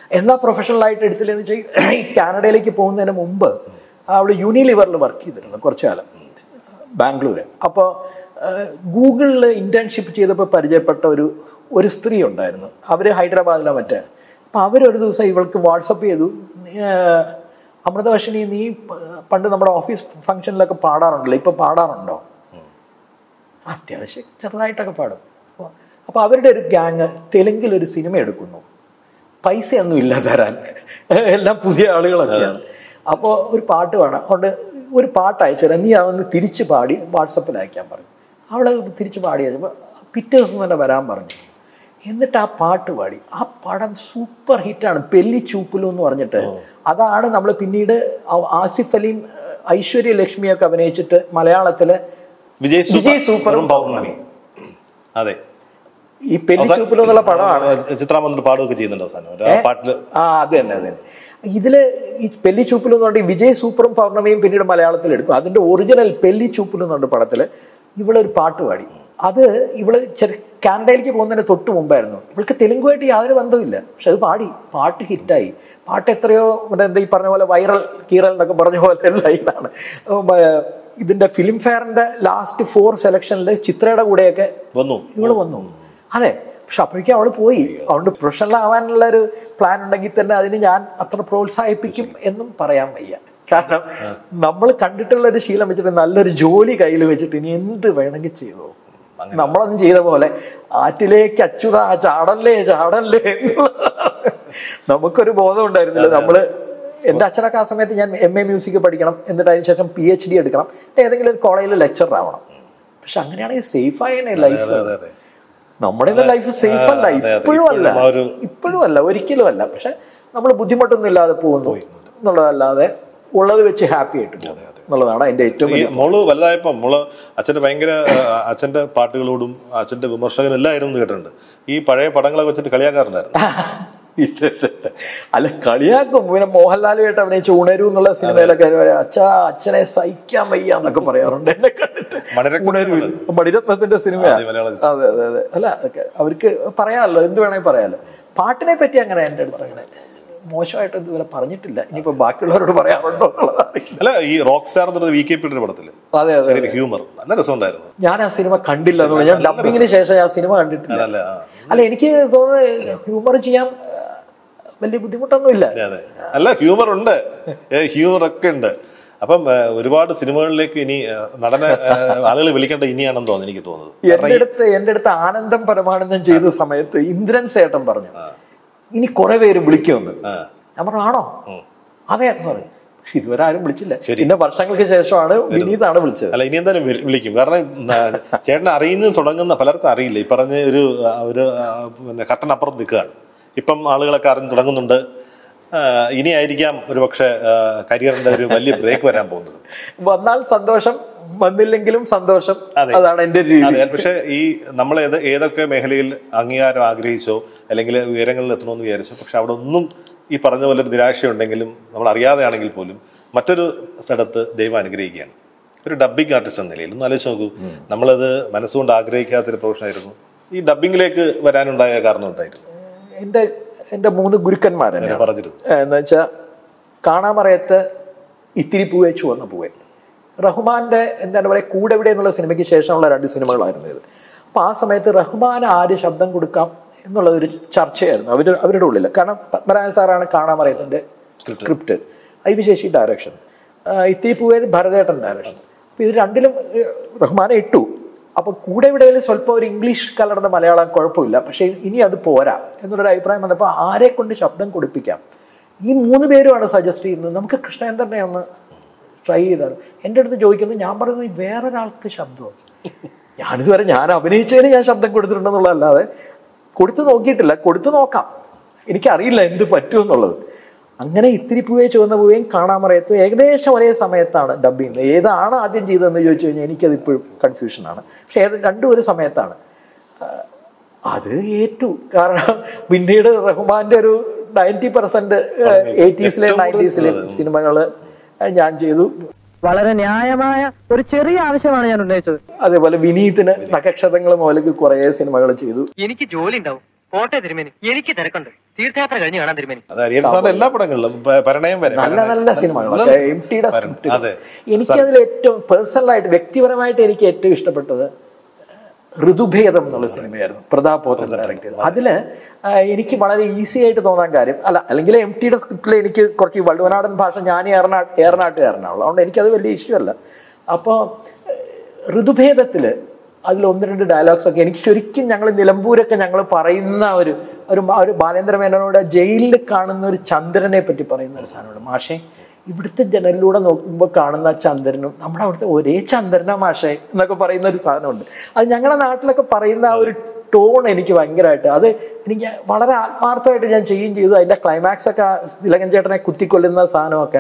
എന്നാ പ്രൊഫഷണലായിട്ട് എടുത്തില്ലെന്ന് വെച്ചാൽ ഈ കാനഡയിലേക്ക് പോകുന്നതിന് മുമ്പ് അവൾ യൂണിലിവറിൽ വർക്ക് ചെയ്തിരുന്നു കുറച്ചു കാലം ബാംഗ്ലൂർ അപ്പോൾ ഗൂഗിളിൽ ഇന്റേൺഷിപ്പ് ചെയ്തപ്പോൾ പരിചയപ്പെട്ട ഒരു ഒരു സ്ത്രീ ഉണ്ടായിരുന്നു അവർ ഹൈദരാബാദിലെ മറ്റേ അപ്പോൾ അവരൊരു ദിവസം ഇവൾക്ക് വാട്സപ്പ് ചെയ്തു ഏർ, അമൃതവർഷിണി നീ പ- പണ്ട് നമ്മുടെ ഓഫീസ് ഫംഗ്ഷനിലൊക്കെ പാടാറുണ്ടല്ലോ ഇപ്പം പാടാറുണ്ടോ അത്യാവശ്യം ചെറുതായിട്ടൊക്കെ പാടും അപ്പോൾ അപ്പോൾ അവരുടെ ഒരു ഗ്യാങ് തെലുങ്കിൽ ഒരു സിനിമ എടുക്കുന്നു പൈസയൊന്നും ഇല്ല തരാൻ എല്ലാം പുതിയ ആളുകളൊക്കെയാണ് അപ്പോൾ ഒരു പാട്ട് വേണം അതുകൊണ്ട് ഒരു പാട്ട് അയച്ചുതരാം നീ അതൊന്ന് തിരിച്ച് പാടി വാട്സപ്പിൽ അയക്കാൻ പറഞ്ഞു അവളെ തിരിച്ച് പാടി അയച്ചപ്പോൾ പിറ്റേ ദിവസം തന്നെ വരാൻ പറഞ്ഞു എന്നിട്ട് ആ പാട്ട് പാടി ആ പടം സൂപ്പർ ഹിറ്റാണ് പെല്ലി ചൂപ്പുലു എന്ന് പറഞ്ഞിട്ട് അതാണ് നമ്മൾ പിന്നീട് ആ- ആസിഫ് അലിയും ഐശ്വര്യ ലക്ഷ്മിയൊക്കെ അഭിനയിച്ചിട്ട് മലയാളത്തിലെ വിജയ് സൂപ്പർ- വിജയ് സൂപ്പറും പൗർണമി അതെ ഈ പെല്ലി ചൂപ്പുലു എന്നുള്ള പടമാണ് ചിത്രം വന്നിട്ട് പാടുകയൊക്കെ ചെയ്യുന്നുണ്ട് അവസാനം ഒരു ആ പാട്ടില് ആ അത് തന്നെ അത് തന്നെ ഇതില് ഈ പെല്ലി ചൂപ്പിൽ എന്ന് പറഞ്ഞാൽ വിജയ് സൂപ്പറും പൗർണമിയും പിന്നീട് മലയാളത്തിൽ എടുത്തു അതിന്റെ ഒറിജിനൽ പെല്ലി ചൂപ്പിൽ എന്ന് പറഞ്ഞ പടത്തില് ഇവളൊരു പാട്ട് പാടി അത് ഇവള് ചെറു കാനഡയിലേക്ക് പോകുന്നതിന് തൊട്ട് മുമ്പായിരുന്നു ഇവൾക്ക് തെലുങ്കുമായിട്ട് യാതൊരു ബന്ധവുമില്ല പക്ഷെ അത് പാടി പാട്ട് ഹിറ്റായി പാട്ട് എത്രയോ മറ്റേ എന്താ ഈ പറഞ്ഞ പോലെ വൈറൽ കീറൽ എന്നൊക്കെ പറഞ്ഞ പോലെ ലൈനാണ് ഇതിന്റെ ഫിലിം ഫെയറിന്റെ ലാസ്റ്റ് ഫോർ സെലക്ഷനിൽ ചിത്രയുടെ കൂടെയൊക്കെ വന്നു ഇവള് വന്നു അതെ പക്ഷെ അപ്പോഴേക്കും അവള് പോയി അതുകൊണ്ട് പ്രൊഫഷണൽ ആവാനുള്ള ഒരു പ്ലാൻ ഉണ്ടെങ്കിൽ തന്നെ അതിന് ഞാൻ അത്ര പ്രോത്സാഹിപ്പിക്കും എന്നും പറയാൻ വയ്യ കാരണം നമ്മൾ കണ്ടിട്ടുള്ള ഒരു ശീലം വെച്ചിട്ട് നല്ലൊരു ജോലി കയ്യിൽ വെച്ചിട്ട് ഇനി എന്ത് വേണമെങ്കിൽ ചെയ്തോ നമ്മളൊന്നും ചെയ്ത പോലെ ആറ്റിലേക്ക് അച്ചുത ചാടല്ലേ ചാടല്ലേ എന്നുള്ളതാണ്. നമുക്കൊരു ബോധം ഉണ്ടായിരുന്നില്ല നമ്മള് എന്റെ അച്ഛനൊക്കെ ആ സമയത്ത് ഞാൻ എം എ മ്യൂസിക് പഠിക്കണം എന്നിട്ട് അതിന് ശേഷം പി എച്ച് ഡി എടുക്കണം ഏതെങ്കിലും ഒരു കോളേജിൽ ലെക്ചർ ആവണം പക്ഷെ അങ്ങനെയാണെങ്കിൽ സേഫ് ആയനെ ലൈഫ് അതെ അതെ നമ്മുടെ ലൈഫ് സേഫ് അല്ല അതെ, അതെ. ഇപ്പോഴും അല്ല ഇപ്പോഴും ആ ഒരു- ഇപ്പോഴും അല്ല ഒരിക്കലും അല്ല പക്ഷെ നമ്മൾ ബുദ്ധിമുട്ടൊന്നും ഇല്ലാതെ പോകുന്നു എന്നുള്ളതല്ലാതെ ഉള്ളത് വെച്ച് ഹാപ്പി ആയിട്ട് പോകും എന്നുള്ളതാണ് അതിന്റെ ഏറ്റവും ഈ വലിയ മോള് വലുതായപ്പോ മോള് അച്ഛന്റെ ഭയങ്കര ആ, അച്ഛന്റെ പാട്ടുകളോടും അച്ഛന്റെ വിമർശകനും എല്ലായിരുന്നു എന്ന് കേട്ടിട്ടുണ്ട് ഈ പഴയ പടങ്ങളൊക്കെ വെച്ചിട്ട് കളിയാക്കാറുണ്ടായിരുന്നു അല്ല കളിയാക്കും പിന്നെ മോഹൻലാലുമായിട്ട് അഭിനയിച്ച ഉണരൂ എന്നുള്ള സിനിമയിലൊക്കെ പറയും, അച്ഛാ അച്ഛനെ സഹിക്കാൻ വയ്യ എന്നൊക്കെ പറയാറുണ്ട് എന്നെ കണ്ടിട്ട് മണിരത്നം ഉണരൂ മണിരത്നത്തിന്റെ സിനിമയാണ് ആദ്യ മലയാള അതെ അതെ അതെ അല്ല അതൊക്കെ അവർക്ക് പറയാമല്ലോ എന്ത് വേണമെങ്കിൽ പറയാമല്ലോ പാട്ടിനെ പറ്റി അങ്ങനെ എൻ്റെ അടുത്ത് അങ്ങനെ മോശമായിട്ട് ഇതുവരെ പറഞ്ഞിട്ടില്ല ഇനിയിപ്പോ ബാക്കിയുള്ളവരോട് പറയാറുണ്ടോ എന്നുള്ളത് അറിയില്ല. അല്ല ഈ റോക്ക് സ്റ്റാർ എന്നത് വി കെ പിയുടെ പടത്തില് അതെ അതെ ചെറിയൊരു ഹ്യൂമർ നല്ല രസമുണ്ടായിരുന്നു ഞാൻ ആ സിനിമ കണ്ടില്ല എന്നുള്ളത് ഞാൻ ഡബിങ്ങിന് ശേഷം ഞാൻ സിനിമ കണ്ടിട്ടില്ല നല്ല ആ, അല്ല എനിക്ക് തോന്നുന്നത് ഹ്യൂമർ ചെയ്യാൻ ആ, വലിയ ബുദ്ധിമുട്ടൊന്നുമില്ല അതെ, അതെ അല്ല ഹ്യൂമർ ഉണ്ട് ഹ്യൂമർ ഒക്കെ ഉണ്ട് അപ്പം ആ, ഒരുപാട് സിനിമകളിലേക്ക് ഇനി ആ, നടനെ ആളുകൾ വിളിക്കേണ്ട ഇനിയാണെന്ന് തോന്നുന്നു എനിക്ക് തോന്നുന്നത് എന്റെ അടുത്ത് എന്റെ അടുത്ത് ആനന്ദം പരമാനന്ദം ചെയ്ത സമയത്ത് ഇന്ദ്രൻ സേട്ടൻ പറഞ്ഞു ഇനി കുറെ പേര് വിളിക്കുമെന്ന് ആ. ഞാൻ പറഞ്ഞു ആണോ അതെ എന്ന് പറഞ്ഞു പക്ഷെ ഇതുവരെ ആരും വിളിച്ചില്ല പിന്നെ വർഷങ്ങൾക്ക് ശേഷമാണ് വിനീതാണ് വിളിച്ചത് അല്ല ഇനി എന്തായാലും വിളി- വിളിക്കും കാരണം ആ, ചേട്ടനെ അറിയുന്നത് തുടങ്ങുന്ന പലർക്കും അറിയില്ല ഈ പറഞ്ഞ ഒരു ആ, ഒരു ആ, പിന്നെ കട്ടൻ അപ്പുറത്ത് നിൽക്കുകയാണ് ഇപ്പം ആളുകളൊക്കെ അറിഞ്ഞു തുടങ്ങുന്നുണ്ട് ആ, ഇനി ആയിരിക്കാം ഒരു പക്ഷേ കരിയറിന്റെ ഒരു വലിയ ബ്രേക്ക് വരാൻ പോകുന്നത് വന്നാൽ സന്തോഷം വന്നില്ലെങ്കിലും സന്തോഷം അതെ. അതാണ് എന്റെ ഒരു രീതി അതെ പക്ഷെ ഈ നമ്മൾ ഏത് ഏതൊക്കെ മേഖലയിൽ അംഗീകാരം ആഗ്രഹിച്ചോ അല്ലെങ്കിൽ ഉയരങ്ങളിൽ എത്തണമെന്ന് വിചാരിച്ചോ പക്ഷെ അവിടെ ഒന്നും ഈ പറഞ്ഞ പോലെ ഒരു നിരാശയുണ്ടെങ്കിലും നമ്മൾ അറിയാതെയാണെങ്കിൽ പോലും മറ്റൊരു സ്ഥലത്ത് ദൈവം അനുഗ്രഹിക്കുകയാണ് ഒരു ഡബ്ബിംഗ് ആർട്ടിസ്റ്റ് എന്ന നിലയിൽ ഒന്ന് ആലോചിച്ച് നോക്കൂ നമ്മളത് മനസ്സുകൊണ്ട് ആഗ്രഹിക്കാത്തൊരു പ്രൊഫഷനായിരുന്നു ഈ ഡബ്ബിങ്ങിലേക്ക് വരാനുണ്ടായ കാരണം ഉണ്ടായിരുന്നു എന്റെ എന്റെ മൂന്ന് ഗുരുക്കന്മാരെന്നെ ഞാൻ പറഞ്ഞിരുന്നു എന്ന് വെച്ചാൽ കാണാമറയത്ത് ഇത്തിരി പൂവേ ചുവന്ന പൂവേ റഹ്മാന്റെ എന്താണ് പറയുക കൂടെവിടെ എന്നുള്ള സിനിമയ്ക്ക് ശേഷമുള്ള രണ്ട് സിനിമകളായിരുന്നു ഇത് അപ്പൊ ആ സമയത്ത് റഹ്മാൻ ആര് ശബ്ദം കൊടുക്കാം എന്നുള്ളതൊരു ചർച്ചയായിരുന്നു അവർ അവരുടെ ഉള്ളിൽ കാരണം പത്മനാഭൻ സാറാണ് കാണാമറയത്തിന്റെ സ്ക്രിപ്റ്റ് ഐവിശേഷി ഡയറക്ഷൻ ഇത്തിരി പൂവേ ഭരതേട്ടൻ ഡയറക്ഷൻ അപ്പൊ ഇത് രണ്ടിലും ഏഹ്, റഹ്മാനെ ഇട്ടു അപ്പൊ കൂടെ ഇവിടെയിൽ സ്വല്പം ഒരു ഇംഗ്ലീഷ് കലർന്ന മലയാളം കുഴപ്പമില്ല പക്ഷെ ഇനി അത് പോരാ എന്നുള്ളൊരു അഭിപ്രായം വന്നപ്പോൾ ആരെ കൊണ്ട് ശബ്ദം കൊടുപ്പിക്കാം ഈ മൂന്ന് പേരുമാണ് സജസ്റ്റ് ചെയ്യുന്നത് നമുക്ക് കൃഷ്ണേന്ദ്രനെ ഒന്ന് ട്രൈ ചെയ്താലും എൻ്റെ അടുത്ത് ചോദിക്കുന്നത് ഞാൻ പറയുന്നത് വേറൊരാൾക്ക് ശബ്ദം ഞാനിതുവരെ ഞാൻ അഭിനയിച്ചതിന് ഞാൻ ശബ്ദം കൊടുത്തിട്ടുണ്ടെന്നുള്ളതല്ലാതെ കൊടുത്തു നോക്കിയിട്ടില്ല കൊടുത്തു നോക്കാം എനിക്കറിയില്ല എന്ത് പറ്റുമെന്നുള്ളത് അങ്ങനെ ഇത്തിരി പൂവേ ചുവന്ന പൂവേയും കാണാമറയത്തും ഏകദേശം ഒരേ സമയത്താണ് ഡബ് ചെയ്യുന്നത് ഏതാണ് ആദ്യം ചെയ്തതെന്ന് ചോദിച്ചു കഴിഞ്ഞാൽ എനിക്കത് ഇപ്പോഴും കൺഫ്യൂഷനാണ് പക്ഷെ ഏത് രണ്ടും ഒരു സമയത്താണ് അത് ഏറ്റു കാരണം പിന്നീട് റഹ്മാന്റെ ഒരു നയൻറ്റി പെർസെന്റ് എയ്റ്റീസിലെ ഏറ്റവും കൂടുതൽ നയൻറ്റീസിലെ സിനിമകള് ഞാൻ ചെയ്തു വളരെ ന്യായമായ ഒരു ചെറിയ ആവശ്യമാണ് ഞാൻ ഉന്നയിച്ചത് അതേപോലെ വിനീതിന് നക്ഷത്രങ്ങൾ മുതലേക്ക് കുറേ സിനിമകൾ ചെയ്തു എനിക്ക് ജോലി ഉണ്ടാവും പോട്ടെ തിരുമേനി എനിക്ക് തിരക്കുണ്ട് തീർത്ഥയാത്ര കഴിഞ്ഞ് കാണാൻ തിരുമേനി അത് അരിയൻ സാറിന്റെ എല്ലാ പടങ്ങളിലും പ- ഭരണയം വരെ നല്ല ഭരണയം. നല്ല സിനിമകളൊക്കെ എം ടിയുടെ ഭരണം. അതെ എനിക്ക് അതിൽ ഏറ്റവും പേഴ്സണലായിട്ട് വ്യക്തിപരമായിട്ട് എനിക്ക് ഏറ്റവും ഇഷ്ടപ്പെട്ടത് ഋതുഭേദം എന്നുള്ള സിനിമയായിരുന്നു പ്രതാപ് പോത്തൻ ഡയറക്ട് ചെയ്തത് അതില് ആ, എനിക്ക് വളരെ ഈസി ആയിട്ട് തോന്നാൻ കാര്യം അല്ല അല്ലെങ്കിൽ എം ടിയുടെ സ്ക്രിപ്റ്റിൽ എനിക്ക് കുറച്ച് ഈ വള്ളുവനാടൻ ഭാഷ ഞാൻ ഏറനാ ഏറനാട്ടുകാരനാണല്ലോ അതുകൊണ്ട് എനിക്കത് വലിയ ഇഷ്യൂ അല്ല അപ്പോൾ ഋതുഭേദത്തില് അതിൽ ഒന്ന് രണ്ട് ഡയലോഗ്സ് ഒക്കെ എനിക്ക് ശരിക്കും ഞങ്ങൾ നിലമ്പൂരൊക്കെ ഞങ്ങൾ പറയുന്ന ഒരു ഒരു മ- ഒരു ബാലേന്ദ്ര മേനോനോട് ജയിലിൽ കാണുന്ന ഒരു ചന്ദ്രനെ പറ്റി പറയുന്ന ഒരു സാധനമുണ്ട് മാഷേ ഇവിടുത്തെ ജനലിലൂടെ നോക്കുമ്പോൾ കാണുന്ന ചന്ദ്രനും നമ്മുടെ അവിടുത്തെ ഒരേ ചന്ദ്രനാ മാഷേ എന്നൊക്കെ പറയുന്ന ഒരു സാധനമുണ്ട് അത് ഞങ്ങളുടെ നാട്ടിലൊക്കെ പറയുന്ന ആ ഒരു ടോൺ എനിക്ക് ഭയങ്കരമായിട്ട് അത് എനിക്ക് വളരെ ആത്മാർത്ഥമായിട്ട് ഞാൻ ചെയ്യുകയും ചെയ്തു അതിന്റെ ക്ലൈമാക്സ് ഒക്കെ ആ തിലകൻ ചേട്ടനെ കുത്തിക്കൊല്ലുന്ന സാധനമൊക്കെ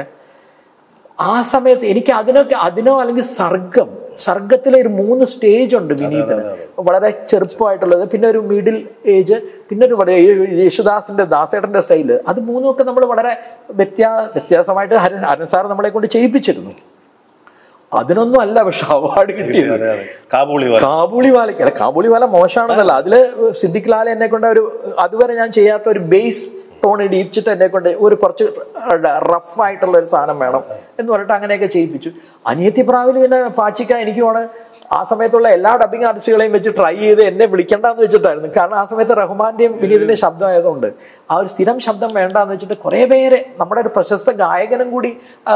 ആ സമയത്ത് എനിക്ക് അതിനൊക്കെ അതിനോ അല്ലെങ്കിൽ സർഗം സർഗത്തിലെ ഒരു മൂന്ന് സ്റ്റേജ് ഉണ്ട് വിനീതിന് വളരെ ചെറുപ്പമായിട്ടുള്ളത് പിന്നെ ഒരു മിഡിൽ ഏജ് പിന്നെ ഒരു വളരെ യേശുദാസിന്റെ ദാസേട്ടന്റെ സ്റ്റൈല് അത് മൂന്നും ഒക്കെ നമ്മൾ വളരെ വ്യത്യാ വ്യത്യാസമായിട്ട് ഹരൻ ഹരൻ സാർ നമ്മളെ കൊണ്ട് ചെയ്യിപ്പിച്ചിരുന്നു അതിനൊന്നും അല്ല പക്ഷെ അവാർഡ് കിട്ടിയത് അതെ അതെ കാബൂളി പോലെ കാബൂളി വാലയ്ക്ക് അല്ല കാബൂളി വാല മോശമാണെന്നല്ല അതില് സിദ്ദിഖ് ലാൽ എന്നെ കൊണ്ട് ഒരു അതുവരെ ഞാൻ ചെയ്യാത്ത ഒരു ബേസ് ടോൺ ഇടിയിച്ചിട്ട് എന്നെ കൊണ്ട് ഒരു കുറച്ച് റഫ് ആയിട്ടുള്ള ഒരു സാധനം വേണം എന്ന് പറഞ്ഞിട്ട് അങ്ങനെയൊക്കെ ചെയ്യിപ്പിച്ചു അനിയത്തി പ്രാവിൽ പിന്നെ പാച്ചിക്ക എനിക്ക് വേണം ആ സമയത്തുള്ള എല്ലാ ഡബിങ് ആർട്ടിസ്റ്റുകളെയും വെച്ച് ട്രൈ ചെയ്ത് എന്നെ വിളിക്കണ്ടെന്ന് വെച്ചിട്ടായിരുന്നു കാരണം ആ സമയത്ത് റഹ്മാന്റെയും വിനീതിന്റെയും ശബ്ദമായതുകൊണ്ട് ആ ഒരു സ്ഥിരം ശബ്ദം വേണ്ടാന്ന് വെച്ചിട്ട് കുറെ പേര് നമ്മുടെ ഒരു പ്രശസ്ത ഗായകനും കൂടി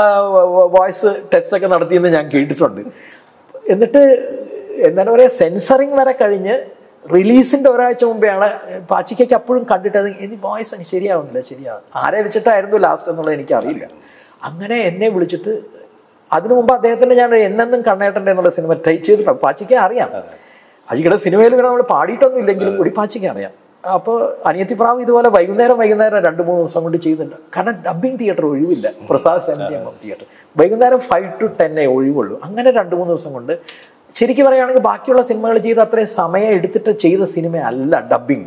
വോയിസ് ടെസ്റ്റ് ഒക്കെ നടത്തിയെന്ന് ഞാൻ കേട്ടിട്ടുണ്ട് എന്നിട്ട് എന്താണ് പറയുക സെൻസറിങ് വരെ കഴിഞ്ഞ് റിലീസിന്റെ ഒരാഴ്ച മുമ്പെയാണ് പാച്ചിക്കയ്ക്ക് അപ്പോഴും കണ്ടിട്ടത് ഇനി വോയിസ് അങ്ങ് ശരിയാവുന്നില്ല ശരിയാവും ആരെ വെച്ചിട്ടായിരുന്നു ലാസ്റ്റ് എന്നുള്ളത് എനിക്ക് അറിയില്ല അങ്ങനെ എന്നെ വിളിച്ചിട്ട് അതിനു മുമ്പ് അദ്ദേഹത്തിന്റെ ഞാൻ എന്നെന്നും കണ്ണേട്ടൻ്റെ എന്നുള്ള സിനിമ ട്രൈ ചെയ്തിട്ടുണ്ട് പാച്ചിക്ക് അറിയാം പാച്ചിക്കയുടെ സിനിമയിൽ പിന്നെ നമ്മൾ പാടിയിട്ടൊന്നും ഇല്ലെങ്കിലും കൂടി പാച്ചിക്ക് അറിയാം അപ്പോൾ അനിയത്തിപ്രാവ് ഇതുപോലെ വൈകുന്നേരം വൈകുന്നേരം രണ്ട് മൂന്ന് ദിവസം കൊണ്ട് ചെയ്യുന്നുണ്ട് കാരണം ഡബിങ് തിയേറ്റർ ഒഴിവില്ല പ്രസാദ് സെൻറ്റി എം തിയേറ്റർ വൈകുന്നേരം ഫൈവ് ടു ടെന്നേ ഒഴിവുള്ളൂ അങ്ങനെ രണ്ട് മൂന്ന് ദിവസം കൊണ്ട് ശരിക്കും പറയുകയാണെങ്കിൽ ബാക്കിയുള്ള സിനിമകൾ ചെയ്ത് അത്രയും സമയം എടുത്തിട്ട് ചെയ്ത സിനിമ അല്ല ഡബിങ്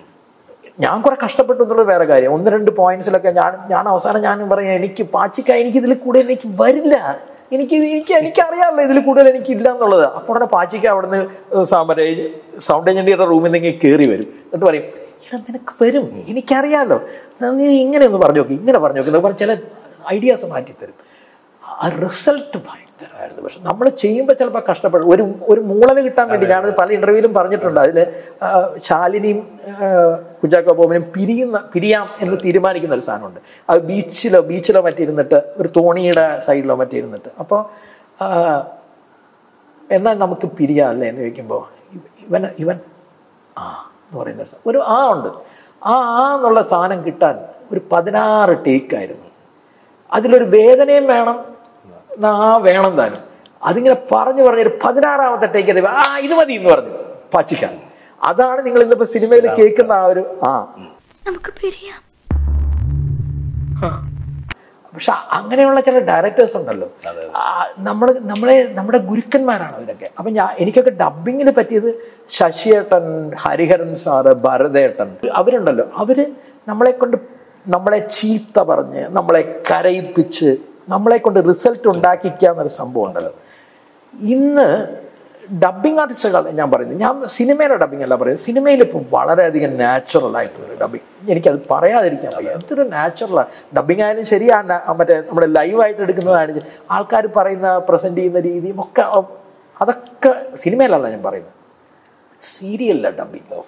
ഞാൻ കുറെ കഷ്ടപ്പെട്ടു എന്നുള്ളത് വേറെ കാര്യം ഒന്ന് രണ്ട് പോയിന്റ്സിലൊക്കെ ഞാൻ ഞാൻ അവസാനം ഞാൻ പറയാം എനിക്ക് പാച്ചിക്ക എനിക്ക് ഇതിൽ കൂടുതൽ എനിക്ക് വരില്ല എനിക്ക് ഇത് എനിക്ക് എനിക്കറിയാമല്ലോ ഇതിൽ കൂടുതൽ എനിക്ക് ഇല്ല എന്നുള്ളത് അപ്പോൾ ഉടനെ പാച്ചിക്ക അവിടുന്ന് മറ്റേ സൗണ്ട് എഞ്ചിനീയറുടെ റൂമിൽ നിന്ന് കയറി വരും എന്നിട്ട് പറയും എടാ നിനക്ക് വരും എനിക്കറിയാമല്ലോ നീ ഇങ്ങനെ ഒന്ന് പറഞ്ഞു നോക്കി ഇങ്ങനെ പറഞ്ഞു നോക്കി എന്നൊക്കെ പറഞ്ഞ് ചില ഐഡിയാസ് മാറ്റിത്തരും ആ റിസൾട്ട് ഭയങ്കരമായിരുന്നു പക്ഷെ നമ്മൾ ചെയ്യുമ്പോൾ ചിലപ്പോൾ കഷ്ടപ്പെടും ഒരു ഒരു മൂളന് കിട്ടാൻ വേണ്ടി ഞാനത് പല ഇന്റർവ്യൂവിലും പറഞ്ഞിട്ടുണ്ട് അതിൽ ശാലിനിയും ആ, കുഞ്ചാക്കോ ബോബനും പിരിയുന്ന പിരിയാം എന്ന് തീരുമാനിക്കുന്ന ഒരു സാധനമുണ്ട് അത് ബീച്ചിലോ ബീച്ചിലോ മറ്റിരുന്നിട്ട് ഒരു തോണിയുടെ സൈഡിലോ മറ്റിരുന്നിട്ട് അപ്പോൾ എന്നാൽ നമുക്ക് പിരിയാം അല്ലേ എന്ന് ചോദിക്കുമ്പോൾ ഇവൻ ഇവൻ ആ എന്ന് പറയുന്ന ഒരു സാ- ഒരു ആ ഉണ്ട് ആ ആ എന്നുള്ള സാധനം കിട്ടാൻ ഒരു പതിനാറ് ടേക്കായിരുന്നു അതിലൊരു വേദനയും വേണം എന്നാ ആ വേണം താനും അതിങ്ങനെ പറഞ്ഞു പറഞ്ഞ ഒരു പതിനാറാമത്തെ ടേക്ക് അത് ആ ഇത് മതി എന്ന് പറഞ്ഞു പച്ചിക്കാൻ അതാണ് നിങ്ങൾ ഇന്നിപ്പോ സിനിമയിൽ കേൾക്കുന്ന ആ ഒരു ആ നമുക്ക് പിരിയാം പക്ഷെ അങ്ങനെയുള്ള ചില ഡയറക്ടേഴ്സ് ഉണ്ടല്ലോ നമ്മൾ നമ്മളെ നമ്മുടെ ഗുരുക്കന്മാരാണ് അവരൊക്കെ അപ്പൊ ഞാൻ എനിക്കൊക്കെ ഡബിങ്ങിന് പറ്റിയത് ശശിയേട്ടൻ ഹരിഹരൻ സാറ് ഭരതേട്ടൻ അവരുണ്ടല്ലോ അവര് നമ്മളെ കൊണ്ട് നമ്മളെ ചീത്ത പറഞ്ഞ് നമ്മളെ കരയിപ്പിച്ച് നമ്മളെ കൊണ്ട് റിസൾട്ട് ഉണ്ടാക്കിക്കുക എന്നൊരു സംഭവം ഉണ്ടല്ലോ ഇന്ന് ഡബിങ് ആർട്ടിസ്റ്റുകൾ ഞാൻ പറയുന്നത് ഞാൻ സിനിമയിലെ ഡബിങ് അല്ല പറയുന്നത് സിനിമയിൽ ഇപ്പോൾ വളരെയധികം നാച്ചുറൽ ആയിട്ടുള്ള ഡബിങ് എനിക്കത് പറയാതിരിക്കാൻ വയ്യ എന്തൊരു നാച്ചുറലാണ് ഡബിങ് ആയാലും ശരി ആ ന- മറ്റേ നമ്മുടെ ലൈവായിട്ട് എടുക്കുന്നതാണ് ആൾക്കാർ പറയുന്ന പ്രസന്റ് ചെയ്യുന്ന രീതിയും ഒക്കെ അ- അതൊക്കെ സിനിമയിലല്ല ഞാൻ പറയുന്നത് സീരിയലില്ല ഡബിങ്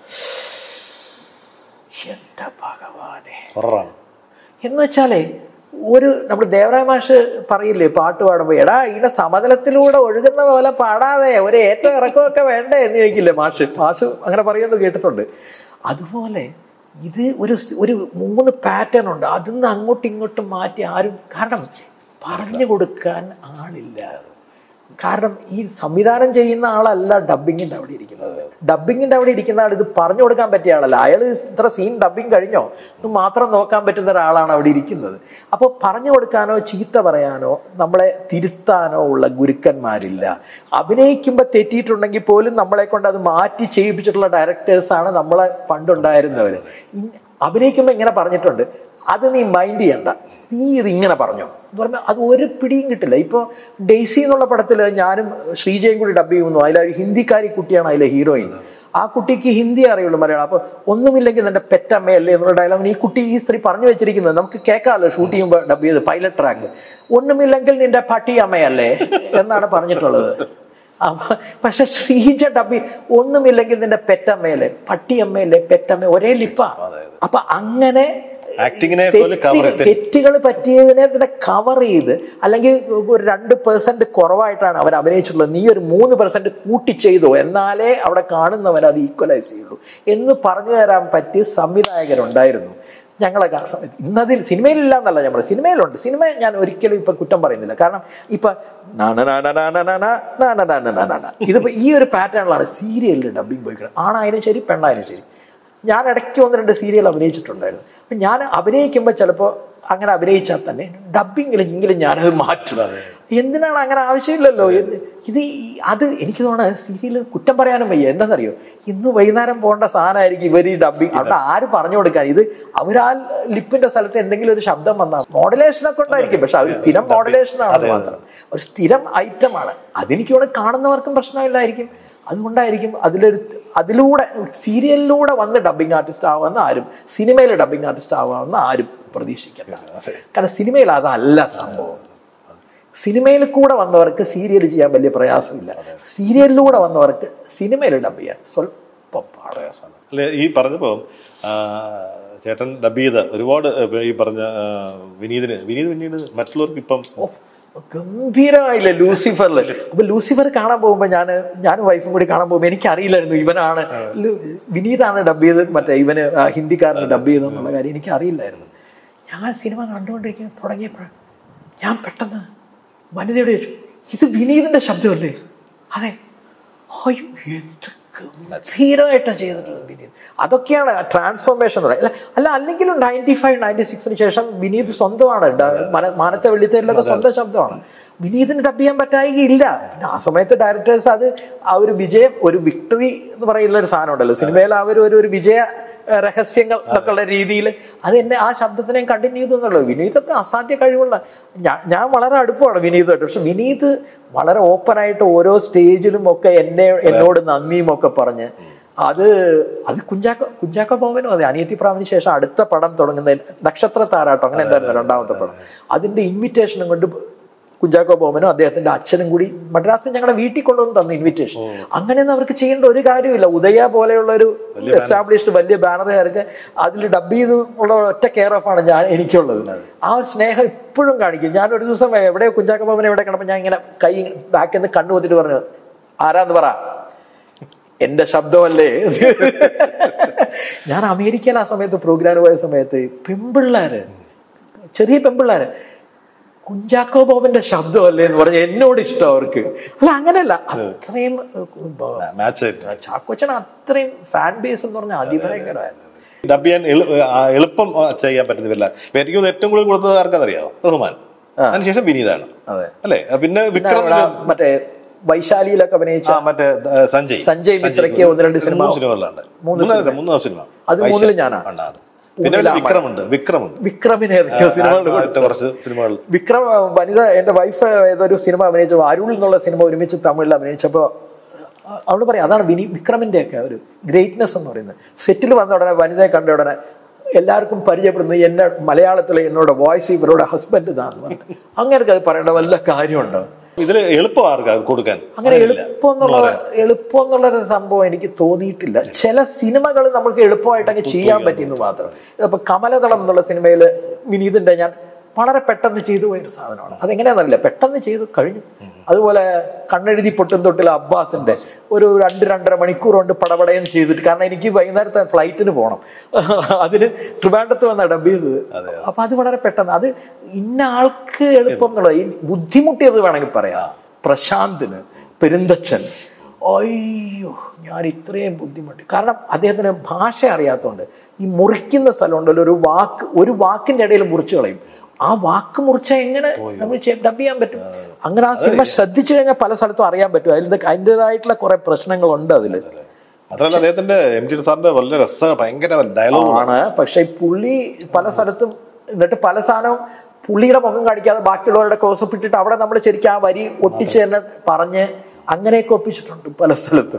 എൻ്റെ ഭഗവാനെ ഹൊററാണ് എന്ന് വെച്ചാലേ ഒരു നമ്മുടെ ദേവരായ മാഷ് പറയില്ലേ പാട്ട് പാടുമ്പോ എടാ ഇതിന്റെ സമതലത്തിലൂടെ ഒഴുകുന്ന പോലെ പാടാതെ ഒരു ഏറ്റവും ഇറക്കമൊക്കെ വേണ്ടേ എന്ന് ചോദിക്കില്ലേ മാഷ് മാഷ് അങ്ങനെ പറയുന്നത് കേട്ടിട്ടുണ്ട് അതുപോലെ ഇത് ഒരു ഒരു മൂന്ന് പാറ്റേൺ ഉണ്ട് അതിന്ന് അങ്ങോട്ടും ഇങ്ങോട്ടും മാറ്റി ആരും കാരണം പറഞ്ഞു കൊടുക്കാൻ ആളില്ല കാരണം ഈ സംവിധാനം ചെയ്യുന്ന ആളല്ല ഡബിങ്ങിന്റെ അവിടെ ഇരിക്കുന്നത് ഡബിങ്ങിന്റെ അവിടെ ഇരിക്കുന്ന ആൾ ഇത് പറഞ്ഞു കൊടുക്കാൻ പറ്റിയ ആളല്ല അയാൾ ഇത്ര സീൻ ഡബിങ് കഴിഞ്ഞോ ഇത് മാത്രം നോക്കാൻ പറ്റുന്ന ഒരാളാണ് അവിടെ ഇരിക്കുന്നത് അപ്പോൾ പറഞ്ഞു കൊടുക്കാനോ ചീത്ത പറയാനോ നമ്മളെ തിരുത്താനോ ഉള്ള ഗുരുക്കന്മാരില്ല അഭിനയിക്കുമ്പോൾ തെറ്റിയിട്ടുണ്ടെങ്കിൽ പോലും നമ്മളെ കൊണ്ട് അത് മാറ്റി ചെയ്യിപ്പിച്ചിട്ടുള്ള ഡയറക്ടേഴ്സാണ് നമ്മളെ പണ്ടുണ്ടായിരുന്നവർ അഭിനയിക്കുമ്പോൾ ഇങ്ങനെ പറഞ്ഞിട്ടുണ്ട് അത് നീ മൈൻഡ് ചെയ്യണ്ട നീ ഇത് ഇങ്ങനെ പറഞ്ഞോ എന്ന് പറയുമ്പോൾ അത് ഒരു പിടിയും കിട്ടില്ല ഇപ്പോൾ ഡെയ്സി എന്നുള്ള പടത്തിൽ ഞാനും ശ്രീജയും കൂടി ഡബ് ചെയ്യുന്നു അതിലൊരു ഹിന്ദിക്കാരി കുട്ടിയാണ് അതിലെ ഹീറോയിൻ ആ കുട്ടിക്ക് ഹിന്ദി അറിയുള്ളൂ മലയാളം അപ്പൊ ഒന്നുമില്ലെങ്കിൽ നിന്റെ പെറ്റമ്മയല്ലേ എന്നുള്ള ഡയലോഗിന് ഈ കുട്ടി ഈ സ്ത്രീ പറഞ്ഞു വെച്ചിരിക്കുന്നത് നമുക്ക് കേൾക്കാമല്ലോ ഷൂട്ട് ചെയ്യുമ്പോൾ ഡബ് ചെയ്ത് പൈലറ്റ് ട്രാക്ക് ഒന്നുമില്ലെങ്കിൽ നിന്റെ പട്ടി അമ്മയല്ലേ എന്നാണ് പറഞ്ഞിട്ടുള്ളത് അപ്പൊ പക്ഷെ ശ്രീജ ഡബി ഒന്നുമില്ലെങ്കിൽ നിന്റെ പെറ്റമ്മയല്ലേ പട്ടിയമ്മയല്ലേ പെറ്റമ്മ ഒരേ ലിപ്പാ അപ്പൊ അങ്ങനെ ആക്ടിങ്ങിനെ പോലെ cover ചെയ്ത് തെറ്റുകൾ പറ്റിയതിനെ തന്നെ കവർ ചെയ്ത് അല്ലെങ്കിൽ ഒരു രണ്ട് പെർസെന്റ് കുറവായിട്ടാണ് അവർ അഭിനയിച്ചിട്ടുള്ളത് നീ ഒരു മൂന്ന് പെർസെന്റ് കൂട്ടി ചെയ്തോ എന്നാലേ അവിടെ കാണുന്നവർ അത് ഈക്വലൈസ് ചെയ്യുള്ളൂ എന്ന് പറഞ്ഞു തരാൻ പറ്റിയ സംവിധായകരുണ്ടായിരുന്നു ഞങ്ങളൊക്കെ ആ സമയത്ത് ഇന്നതിൽ സിനിമയിലില്ല എന്നല്ല നമ്മൾ സിനിമയിലുണ്ട് സിനിമ ഞാൻ ഒരിക്കലും ഇപ്പൊ കുറ്റം പറയുന്നില്ല കാരണം ഇപ്പൊ ഇതിപ്പോ ഈ ഒരു പാറ്റേണിലാണ് സീരിയലിൽ ഡബിങ് പോയിക്കുന്നത് ആണായാലും ശരി പെണ്ണായാലും ശരി ഞാൻ ഇടയ്ക്ക് ഒന്ന് രണ്ട് സീരിയൽ അഭിനയിച്ചിട്ടുണ്ടായിരുന്നു അപ്പൊ ഞാൻ അഭിനയിക്കുമ്പോൾ ചിലപ്പോൾ അങ്ങനെ അഭിനയിച്ചാൽ തന്നെ ഡബിങ്ങിൽ എങ്കിലും ഞാനത് മാറ്റും എന്തിനാണ് അങ്ങനെ ആവശ്യമില്ലല്ലോ ഇത് ഇത് ഈ- അത് എനിക്ക് തോന്നുന്നത് സീരിയൽ കുറ്റം പറയാനും വയ്യ എന്താണെന്നറിയോ ഇന്ന് വൈകുന്നേരം പോകേണ്ട സാധനമായിരിക്കും ഇവർ ഈ ഡബിങ് അവിടെ ആര് പറഞ്ഞു കൊടുക്കാൻ ഇത് അവരാ ലിപ്പിന്റെ സ്ഥലത്ത് എന്തെങ്കിലും ഒരു ശബ്ദം വന്നാൽ മോഡുലേഷനൊക്കെ ഉണ്ടായിരിക്കും പക്ഷെ അവർ സ്ഥിരം മോഡുലേഷൻ ആണ് മാത്രം ഒരു സ്ഥിരം ഐറ്റമാണ് അതെനിക്ക് ഇവിടെ കാണുന്നവർക്കും പ്രശ്നമില്ലായിരിക്കും അതുകൊണ്ടായിരിക്കും അതിലൊരു അതിലൂടെ സീരിയലിലൂടെ വന്ന് ഡബിങ് ആർട്ടിസ്റ്റ് ആവാമെന്ന് ആരും സിനിമയിൽ ഡബിങ് ആർട്ടിസ്റ്റ് ആവാമെന്ന് ആരും പ്രതീക്ഷിക്കണ്ട കാരണം സിനിമയിൽ അതല്ല സംഭവം സിനിമയിൽ കൂടെ വന്നവർക്ക് സീരിയൽ ചെയ്യാൻ വലിയ പ്രയാസമില്ല സീരിയലിലൂടെ വന്നവർക്ക് സിനിമയിൽ ഡബ് ചെയ്യാൻ സ്വല്പം പാടാണ് പ്രയാസമാണ് അല്ലെ ഈ പറഞ്ഞപ്പോ ആ, ചേട്ടൻ ഡബ് ചെയ്ത ഒരുപാട് ഇപ്പൊ ഈ പറഞ്ഞ ആ, വിനീതിന് വിനീത് പിന്നീട് മറ്റുള്ളവർക്ക് ഇപ്പം ഗംഭീരമായില്ലേ ലൂസിഫറിൽ അപ്പൊ ലൂസിഫർ കാണാൻ പോകുമ്പോ ഞാൻ ഞാനും വൈഫും കൂടി കാണാൻ പോകുമ്പോ എനിക്ക് അറിയില്ലായിരുന്നു ഇവനാണ് ലു- വിനീതാണ് ഡബ് ചെയ്ത് മറ്റേ ഇവന് ആ ഹിന്ദിക്കാരന് ഡബ് ചെയ്തെന്നുള്ള കാര്യം എനിക്ക് അറിയില്ലായിരുന്നു ഞാൻ സിനിമ കണ്ടുകൊണ്ടിരിക്കുന്ന തുടങ്ങിയപ്പോഴാണ് ഞാൻ പെട്ടെന്ന് വനിതയുടെ ചോദിച്ചു, ഇത് വിനീതിന്റെ ശബ്ദമല്ലേ അതെ അയ്യോ എന്ത് ഗംഭീരമായിട്ടാണ് ചെയ്തിട്ടുള്ളത് വിനീത് അതൊക്കെയാണ് ട്രാൻസ്ഫോർമേഷൻ അല്ല അല്ല അല്ലെങ്കിലും നയൻറ്റി ഫൈവ് നയൻറ്റി സിക്സിന് ശേഷം വിനീത് സ്വന്തമാണ് ഡ- മന- മാനത്തെ വെള്ളിത്തേരിലൊക്കെ സ്വന്തം ശബ്ദമാണ് വിനീതിന് ഡബ് ചെയ്യാൻ പറ്റായികയില്ല പിന്നെ ആ സമയത്ത് ഡയറക്ടേഴ്സ് അത് ആ ഒരു വിജയം ഒരു വിക്ടറി എന്ന് പറയുന്ന ഒരു സാധനം ഉണ്ടല്ലോ സിനിമയിൽ അവർ ഒരു ഒരു വിജയ ഏഹ്, രഹസ്യങ്ങൾ എന്നൊക്കെയുള്ള രീതിയിൽ അത് എന്നെ ആ ശബ്ദത്തിനെ കണ്ടിന്യൂ ചെയ്തു എന്നുള്ളത് വിനീതൊക്കെ അസാധ്യ കഴിവുള്ള ഞാൻ ഞാൻ വളരെ അടുപ്പമാണ് വിനീതുമായിട്ട് പക്ഷെ വിനീത് വളരെ ഓപ്പൺ ആയിട്ട് ഓരോ സ്റ്റേജിലും ഒക്കെ എന്നെ എന്നോട് നന്ദിയും ഒക്കെ പറഞ്ഞ് അത് അത് കുഞ്ചാക്കോ കുഞ്ചാക്കോ ബോബനും അതെ അനിയത്തി പ്രാവിന് ശേഷം അടുത്ത പടം തുടങ്ങുന്ന നക്ഷത്ര താരാട്ടം അങ്ങനെ എന്തായിരുന്നു രണ്ടാമത്തെ പടം അതിന്റെ ഇൻവിറ്റേഷനും കൊണ്ട് കുഞ്ചാക്കോ ബോമനും അദ്ദേഹത്തിന്റെ അച്ഛനും കൂടി മദ്രാസിൽ ഞങ്ങളുടെ വീട്ടിൽ കൊണ്ടുവന്ന് തന്ന ഇൻവിറ്റേഷൻ അങ്ങനെയൊന്നും അവർക്ക് ചെയ്യേണ്ട ഒരു കാര്യമില്ല ഉദയ പോലെയുള്ള ഒരു എസ്റ്റാബ്ലിഷ്ഡ് വലിയ ബാനറുകാർക്ക് അതിൽ ഡബ് ചെയ്ത് ഉള്ള ഒറ്റ കെയർ ഓഫ് ആണ് ഞാൻ എനിക്കുള്ളത് ആ ഒരു സ്നേഹം ഇപ്പോഴും കാണിക്കും ഞാൻ ഒരു ദിവസം എവിടെ കുഞ്ചാക്കോ ബോമൻ എവിടെ കിടപ്പോൾ ഞാൻ ഇങ്ങനെ കൈ ബാക്കിൽ നിന്ന് കണ്ണു കുത്തിട്ട് പറഞ്ഞു ആരാന്ന് പറ എന്റെ ശബ്ദമല്ലേ ഞാൻ അമേരിക്കയിൽ ആ സമയത്ത് പ്രോഗ്രാം പോയ സമയത്ത് പെമ്പിള്ളാര് ചെറിയ പെമ്പിള്ളാര് കുഞ്ചാക്കോ ബോബന്റെ ശബ്ദമല്ലേ എന്ന് പറഞ്ഞ എന്നോട് ഇഷ്ടം അവർക്ക് അല്ല അങ്ങനെയല്ല അത്രയും മാച്ച് ആയിട്ട് ചാക്കോച്ചൻ അത്രയും ഫാൻ ബേസ് എന്ന് പറഞ്ഞാൽ അതിഭയങ്കരമായിരുന്നു ഡബ് ചെയ്യാൻ എളു- ആ, എളുപ്പം ആ, ചെയ്യാൻ പറ്റുന്നില്ല ഇപ്പൊ എനിക്ക് തോന്നുന്നു ഏറ്റവും കൂടുതൽ കൊടുത്തത് ആർക്കറിയാമോ റഹ്മാൻ അതിനുശേഷം വിനീതാണ് അതെ. അല്ലേ ആ, പിന്നെ പിന്നെ വിക്രം അവിടെ മറ്റേ വൈശാലിയിലൊക്കെ അഭിനയിച്ച ആ, മറ്റേ ആ, സഞ്ജയ് സഞ്ജയ് മിത്രയ്ക്ക് ഒന്ന് രണ്ട് സിനിമ- മൂന്ന് സിനിമകളിലുണ്ട് മൂന്ന് മൂന്ന് സിനിമ. മൂന്ന് സിനിമ അത് വൈശാലി. മൂന്നില് ഞാനാ. ആണ് അത്. പിന്നെ മൂന്നിലാ വിക്രമുണ്ട് വിക്രമുണ്ട് വിക്രമിനെ ഏതൊക്കെയോ ആ, സിനിമകൾ ആദ്യത്തെ കുറച്ച് സിനിമകൾ വിക്രം ആ, വനിത എന്റെ വൈഫ് ഏതൊരു സിനിമ അഭിനയിച്ചു അരുൾ എന്നുള്ള സിനിമ ഒരുമിച്ച് തമിഴിൽ അഭിനയിച്ചപ്പോ ആ, അവള് പറയാം അതാണ് വിനി വിക്രമിന്റെ ഒക്കെ ഒരു ഗ്രേറ്റ്നെസ് എന്ന് പറയുന്നത് സെറ്റിൽ വന്ന ഉടനെ വനിതയെ കണ്ട ഉടനെ എല്ലാവർക്കും പരിചയപ്പെടുന്നത് എന്നെ മലയാളത്തിലെ എന്നോട് വോയിസ് ഇവരുടെ ഹസ്ബൻഡ് ഇതാന്ന് പറഞ്ഞു അങ്ങനെയൊക്കെ അത് പറയേണ്ട വല്ല കാര്യമുണ്ടോ ഇതില് എളുപ്പം ആർക്കാ അത് കൊടുക്കാൻ അങ്ങനെ അറിയില്ല. എളുപ്പം എന്നുള്ള എളുപ്പം എന്നുള്ള ഒരു സംഭവം എനിക്ക് തോന്നിയിട്ടില്ല ചില സിനിമകൾ നമുക്ക് എളുപ്പമായിട്ട് അങ്ങ് ചെയ്യാൻ പറ്റിയെന്ന് മാത്രം ഇപ്പൊ കമലതളം എന്നുള്ള സിനിമയിൽ വിനീതിന്റെ ഞാൻ വളരെ പെട്ടെന്ന് ചെയ്തു പോയൊരു സാധനമാണ് അതെങ്ങനെയാണെന്നറിയില്ല പെട്ടെന്ന് ചെയ്തു കഴിഞ്ഞു അതുപോലെ കണ്ണെഴുതി പൊട്ടും തൊട്ടിൽ അബ്ബാസിന്റെ ഒരു രണ്ട് രണ്ടര മണിക്കൂർ കൊണ്ട് പടപടയം ചെയ്തിട്ട് കാരണം എനിക്ക് വൈകുന്നേരത്തെ ഫ്ലൈറ്റിന് പോകണം അതിന് ട്രിവാൻഡത്ത് വന്ന ഡബ് ചെയ്തത് അപ്പൊ അത് വളരെ പെട്ടെന്ന് അത് ഇന്ന ആൾക്ക് എളുപ്പം എന്നുള്ളത് ഈ ബുദ്ധിമുട്ടിയത് വേണമെങ്കിൽ പറയാം പ്രശാന്തിന് പെരുന്തച്ചൻ അയ്യോ ഞാൻ ഇത്രയും ബുദ്ധിമുട്ടി കാരണം അദ്ദേഹത്തിന് ഭാഷ അറിയാത്തതുകൊണ്ട് ഈ മുറിക്കുന്ന സ്ഥലമുണ്ടല്ലോ ഒരു വാക്ക് ഒരു വാക്കിന്റെ ഇടയിൽ മുറിച്ചു കളയും ആ വാക്ക് മുറിച്ച എങ്ങനെ നമ്മൾ ഡബ് ചെയ്യാൻ പറ്റും അങ്ങനെ ആ സിനിമ ശ്രദ്ധിച്ചു കഴിഞ്ഞാൽ പല സ്ഥലത്തും അറിയാൻ പറ്റും അതിൽ അതിൻ്റെതായിട്ടുള്ള കുറെ പ്രശ്നങ്ങളുണ്ട് അതില് മാത്രമല്ല അദ്ദേഹത്തിന്റെ എം ടി സാറിന്റെ വളരെ രസ ഭയങ്കര ഡയലോഗ് ആണ് പക്ഷെ ഈ പുള്ളി പല സ്ഥലത്തും എന്നിട്ട് പല സാധനവും പുള്ളിയുടെ മുഖം കാണിക്കാതെ ബാക്കിയുള്ളവരുടെ ക്ലോസപ്പ് ഇട്ടിട്ട് അവിടെ നമ്മൾ ശരിക്കും ആ വരി ഒട്ടിച്ച് തന്നെ പറഞ്ഞ് അങ്ങനെയൊക്കെ ഒപ്പിച്ചിട്ടുണ്ട് പല സ്ഥലത്തും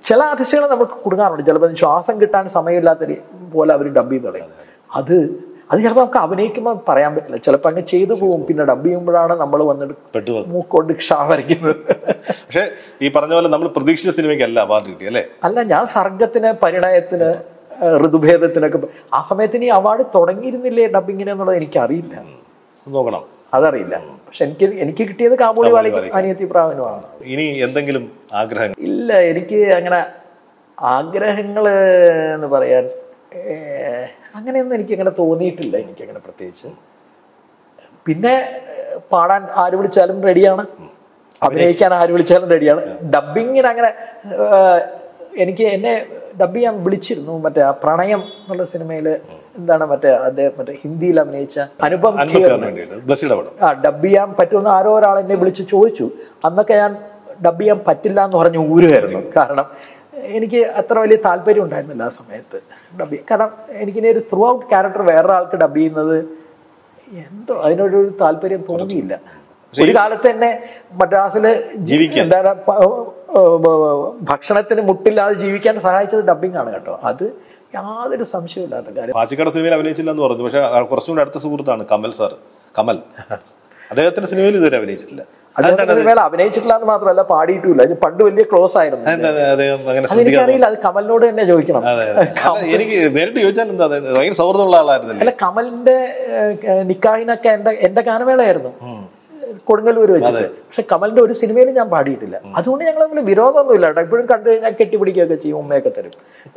ചില ആർട്ടിസ്റ്റുകളെ നമുക്ക് കൊടുക്കാറുണ്ട് ചിലപ്പോൾ ശ്വാസം കിട്ടാൻ സമയമില്ലാത്ത രീ- പോലെ അവർ ഡബ് ചെയ്ത് തുടങ്ങി അത് അത് ചിലപ്പോൾ നമുക്ക് അഭിനയിക്കുമ്പോൾ പറയാൻ പറ്റില്ല ചിലപ്പോൾ അങ്ങ് ചെയ്തു പോകും പിന്നെ ഡബ് ചെയ്യുമ്പോഴാണ് നമ്മൾ വന്നിട്ട് പെട്ടുപോകും. മൂക്കൊണ്ട് ക്ഷാ വരയ്ക്കുന്നത് പക്ഷെ ഈ പറഞ്ഞ പോലെ നമ്മൾ പ്രതീക്ഷിച്ച സിനിമയ്ക്കല്ല അവാർഡ് കിട്ടി അല്ലേ അല്ല ഞാൻ സർഗത്തിന് പരിണയത്തിന് ഏഹ്, ഋതുഭേദത്തിനൊക്കെ പ- ആ സമയത്ത് ഇനി അവാർഡ് തുടങ്ങിയിരുന്നില്ലേ ഡബിങ്ങിന് എന്നുള്ളത് എനിക്കറിയില്ല നോക്കണം അതറിയില്ല പക്ഷെ എനിക്ക് എനിക്ക് കിട്ടിയത് കാബൂളി വാലിക്കും വാലിക്കും. അനിയത്തി പ്രാവിനുമാണ് ഇനി എന്തെങ്കിലും ആഗ്രഹങ്ങൾ ഇല്ല എനിക്ക് അങ്ങനെ ആഗ്രഹങ്ങൾ എന്ന് പറയാൻ ഏഹ്, അങ്ങനെയൊന്നും എനിക്ക് അങ്ങനെ തോന്നിയിട്ടില്ല എനിക്ക് അങ്ങനെ പ്രത്യേകിച്ച് പിന്നെ ഏഹ്, പാടാൻ ആര് വിളിച്ചാലും റെഡിയാണ് അഭിനയിക്കാൻ ആര് വിളിച്ചാലും റെഡിയാണ് ഡബിങ്ങിന് അങ്ങനെ ഏഹ്, എനിക്ക് എന്നെ ഡബ് ചെയ്യാൻ വിളിച്ചിരുന്നു മറ്റേ ആ പ്രണയം എന്നുള്ള സിനിമയിൽ എന്താണ് മറ്റേ അദ്ദേഹം മറ്റേ ഹിന്ദിയിൽ അഭിനയിച്ച അനുപം ഖേർ അൻപത്തിയാറിന് വേണ്ടിയിട്ട് ബ്ലസ്സിയുടെ പടം ആ ഡബ് ചെയ്യാൻ പറ്റുമെന്ന് ആരോ ഒരാൾ എന്നെ വിളിച്ച് ചോദിച്ചു അന്നൊക്കെ ഞാൻ ഡബ് ചെയ്യാൻ പറ്റില്ല എന്ന് പറഞ്ഞ് ഊരുമായിരുന്നു കാരണം എനിക്ക് അത്ര വലിയ താല്പര്യം ഉണ്ടായിരുന്നില്ല ആ സമയത്ത് ഡബ് ചെയ്യാൻ കാരണം എനിക്കിനി ഒരു ത്രൂ ഔട്ട് ക്യാരക്ടർ വേറൊരാൾക്ക് ഡബ് ചെയ്യുന്നത് എന്തോ അതിനൊരു താല്പര്യം തോന്നിയില്ല ഒരു കാലത്ത് എന്നെ മദ്രാസില് ജീവിക്കാൻ. എന്താണ് പ- ഏ, ഭക്ഷണത്തിന് മുട്ടില്ലാതെ ജീവിക്കാൻ സഹായിച്ചത് ഡബിങ് ആണ് കേട്ടോ അത് യാതൊരു സംശയമില്ലാത്ത കാര്യം പാച്ചിക്കാട് സിനിമയിൽ അഭിനയിച്ചില്ല എന്ന് പറഞ്ഞു പക്ഷെ ആ കുറച്ചും കൂടെ അടുത്ത സുഹൃത്താണ് കമൽ സാർ കമൽ അദ്ദേഹത്തിന്റെ സിനിമയിൽ ഇതുവരെ അഭിനയിച്ചിട്ടില്ല അദ്ദേഹത്തിന്റെ സിനിമയിൽ അഭിനയിച്ചിട്ടില്ല എന്ന് മാത്രമല്ല പാടിയിട്ടുമില്ല ഇത് പണ്ട് വലിയ ക്ലോസ് ആയിരുന്നു അതെന്താ അദ്ദേഹം അങ്ങനെ ശ്രദ്ധിക്കാതെ അതെനിക്കറിയില്ല അത് കമലിനോട് തന്നെ ചോദിക്കണം അതെ അതെ. അല്ല, എനിക്ക് നേരിട്ട് ചോദിച്ചാൽ എന്താ അത് ഭയങ്കര സൗഹൃദമുള്ള ആളായിരുന്നില്ലേ അല്ല കമലിന്റെ ഏഹ്, നിക്കാഹിനൊക്കെ എന്റെ എന്റെ ഗാനമേളയായിരുന്നു കൊടുങ്ങല്ലൂർ വെച്ചിട്ട് പക്ഷെ കമലിന്റെ ഒരു സിനിമയിലും ഞാൻ പാടിയിട്ടില്ല അതുകൊണ്ട് ഞങ്ങൾ തമ്മിൽ വിരോധമൊന്നുമില്ല കേട്ടോ എപ്പോഴും കണ്ടു കഴിഞ്ഞാൽ കെട്ടിപ്പിടിക്കുകയൊക്കെ ചെയ്യും ഉമ്മയൊക്കെ തരും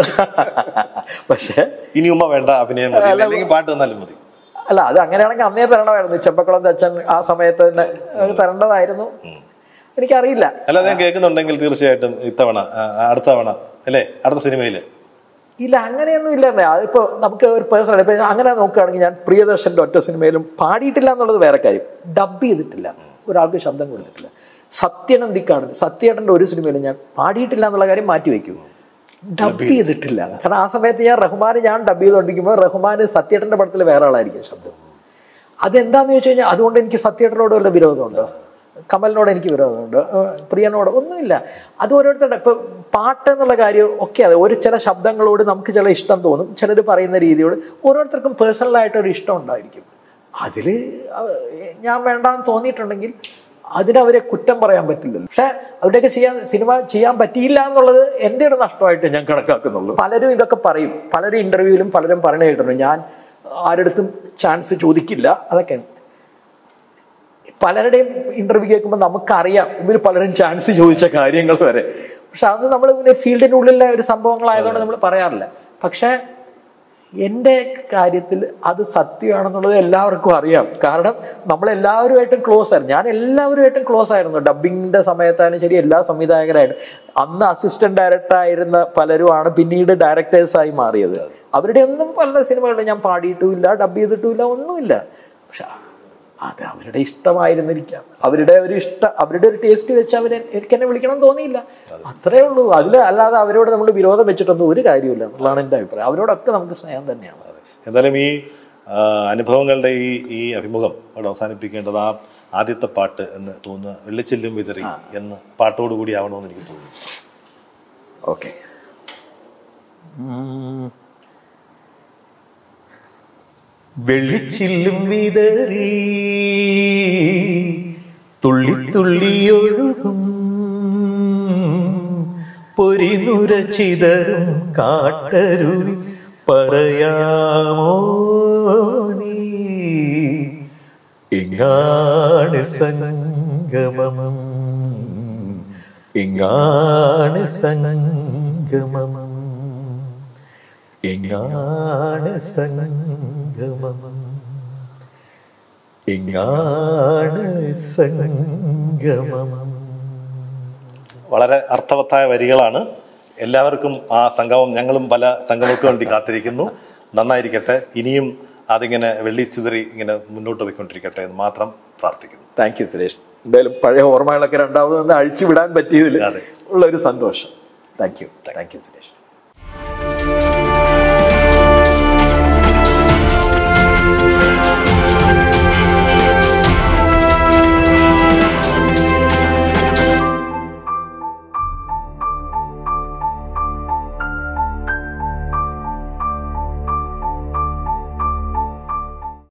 പക്ഷെ ഇനി ഉമ്മ വേണ്ട അഭിനയം മതി അല്ലെങ്കിൽ പാട്ട് തന്നാലും മതി അല്ല അത് അങ്ങനെയാണെങ്കിൽ അന്നേ തരണമായിരുന്നു ചെമ്പക്കുളം തച്ചൻ ആ സമയത്ത് തന്നെ ഏഹ്, തരേണ്ടതായിരുന്നു എനിക്കറിയില്ല അല്ല അദ്ദേഹം കേൾക്കുന്നുണ്ടെങ്കിൽ തീർച്ചയായിട്ടും ഇത്തവണ ആ, അടുത്ത തവണ അല്ലേ അടുത്ത സിനിമയില് ഇല്ല അങ്ങനെയൊന്നും ഇല്ലെന്നേ അതിപ്പോ നമുക്ക് ഒരു പേഴ്സണൽ ഇപ്പൊ അങ്ങനെ നോക്കുകയാണെങ്കിൽ ഞാൻ പ്രിയദർശന്റെ ഒറ്റ സിനിമയിലും പാടിയിട്ടില്ല എന്നുള്ളത് വേറെ കാര്യം ഡബ് ചെയ്തിട്ടില്ല ഒരാൾക്ക് ശബ്ദം കൊടുത്തിട്ടില്ല സത്യനന്ദിക്കാണ് സത്യേട്ടന്റെ ഒരു സിനിമയിലും ഞാൻ പാടിയിട്ടില്ല എന്നുള്ള കാര്യം മാറ്റി വെക്കൂ ഡബ് ചെയ്തിട്ടില്ല കാരണം ആ സമയത്ത് ഞാൻ റഹ്മാന് ഞാൻ ഡബ് ചെയ്തുകൊണ്ടിരിക്കുമ്പോൾ റഹ്മാന് സത്യേട്ടന്റെ പടത്തിൽ വേറെ ആളായിരിക്കും ശബ്ദം അതെന്താന്ന് ചോദിച്ചു കഴിഞ്ഞാൽ അതുകൊണ്ട് എനിക്ക് സത്യേട്ടനോട് വല്ല വിരോധമുണ്ടോ കമലിനോട് എനിക്ക് വിരോധമുണ്ട് ഏഹ് പ്രിയനോട് ഒന്നുമില്ല അത് ഓരോരുത്തരുടെ ഇപ്പൊ പാട്ട് എന്നുള്ള കാര്യം ഒക്കെ അതെ ഒരു ചില ശബ്ദങ്ങളോട് നമുക്ക് ചില ഇഷ്ടം തോന്നും ചിലർ പറയുന്ന രീതിയോട് ഓരോരുത്തർക്കും പേഴ്സണലായിട്ട് ഒരു ഇഷ്ടം ഉണ്ടായിരിക്കും അതിൽ ഞാൻ വേണ്ടാന്ന് തോന്നിയിട്ടുണ്ടെങ്കിൽ അതിനവരെ കുറ്റം പറയാൻ പറ്റില്ലല്ലോ പക്ഷെ അവരുടെയൊക്കെ ചെയ്യാൻ സിനിമ ചെയ്യാൻ പറ്റിയില്ല എന്നുള്ളത് എൻ്റെ ഒരു നഷ്ടമായിട്ട് ഞാൻ കണക്കാക്കുന്നുള്ളൂ പലരും ഇതൊക്കെ പറയും പലരും ഇന്റർവ്യൂവിലും പലരും പറഞ്ഞു കേട്ടിട്ടുണ്ട് ഞാൻ ആരുടെടുത്തും ചാൻസ് ചോദിക്കില്ല അതൊക്കെ പലരുടെയും ഇന്റർവ്യൂ കേൾക്കുമ്പോൾ നമുക്കറിയാം ഇവർ പലരും ചാൻസ് ചോദിച്ച കാര്യങ്ങൾ വരെ പക്ഷെ അത് നമ്മൾ പിന്നെ ഫീൽഡിനുള്ളിലെ ഒരു സംഭവങ്ങളായതുകൊണ്ട് നമ്മൾ പറയാറില്ല പക്ഷെ എൻ്റെ കാര്യത്തിൽ അത് സത്യമാണെന്നുള്ളത് എല്ലാവർക്കും അറിയാം കാരണം നമ്മൾ എല്ലാവരുമായിട്ടും ക്ലോസ് ആയിരുന്നു ഞാൻ എല്ലാവരുമായിട്ടും ക്ലോസ് ആയിരുന്നു ഡബിങ്ങിന്റെ സമയത്തായാലും ശരി എല്ലാ സംവിധായകരായിട്ടും അന്ന് അസിസ്റ്റന്റ് ഡയറക്ടർ ആയിരുന്ന പലരുമാണ് പിന്നീട് ഡയറക്ടേഴ്സായി മാറിയത് അവരുടെ ഒന്നും പല സിനിമകളിലും ഞാൻ പാടിയിട്ടുമില്ല ഡബ് ചെയ്തിട്ടുമില്ല ഒന്നുമില്ല പക്ഷെ അത് അവരുടെ ഇഷ്ടമായിരുന്നിരിക്കാം അവരുടെ ഒരു ഇഷ്ട അവരുടെ ഒരു ടേസ്റ്റ് വെച്ച് അവരെ എനിക്ക് എന്നെ വിളിക്കണം എന്ന് തോന്നിയില്ല അത്രേ ഉള്ളൂ അതിൽ അല്ലാതെ അവരോട് നമ്മൾ വിരോധം വെച്ചിട്ടൊന്നും ഒരു കാര്യമില്ല എന്നുള്ളതാണ് എൻ്റെ അഭിപ്രായം അവരോടൊക്കെ നമുക്ക് സ്നേഹം തന്നെയാണ് എന്തായാലും ഈ ആ, അനുഭവങ്ങളുടെ ഈ ഈ അഭിമുഖം അവിടെ അവസാനിപ്പിക്കേണ്ടത് ആ ആദ്യത്തെ പാട്ട് എന്ന് തോന്നുന്ന വെള്ളിച്ചില്ലും വിതറി എന്ന് പാട്ടോടുകൂടി ആവണമെന്ന് എനിക്ക് തോന്നുന്നു ഓക്കെ വെള്ളിച്ചില്ലും വിതറി തുള്ളി തുള്ളിയൊഴുകും പൊരിനുര ചിതറും കാട്ടരുവി പറയാമോ നീ ഇങ്ങാണ് സംഗമം ഇങ്ങാണ് സംഗമം എങ്ങാണ് സംഗമം എങ്ങാണ് സംഗമം വളരെ അർത്ഥവത്തായ വരികളാണ് എല്ലാവർക്കും ആ സംഗമം ഞങ്ങളും പല സംഗമങ്ങൾക്ക് വേണ്ടി കാത്തിരിക്കുന്നു നന്നായിരിക്കട്ടെ ഇനിയും അതിങ്ങനെ വെള്ളിച്ചുതറി ഇങ്ങനെ മുന്നോട്ട് പോയിക്കൊണ്ടിരിക്കട്ടെ എന്ന് മാത്രം പ്രാർത്ഥിക്കുന്നു താങ്ക് യു സുരേഷ് എന്തായാലും പഴയ ഓർമ്മകളൊക്കെ രണ്ടാമത് ഒന്ന് അഴിച്ചു വിടാൻ പറ്റിയതിൽ അതെ. ഉള്ള ഒരു സന്തോഷം thank you thank you Suresh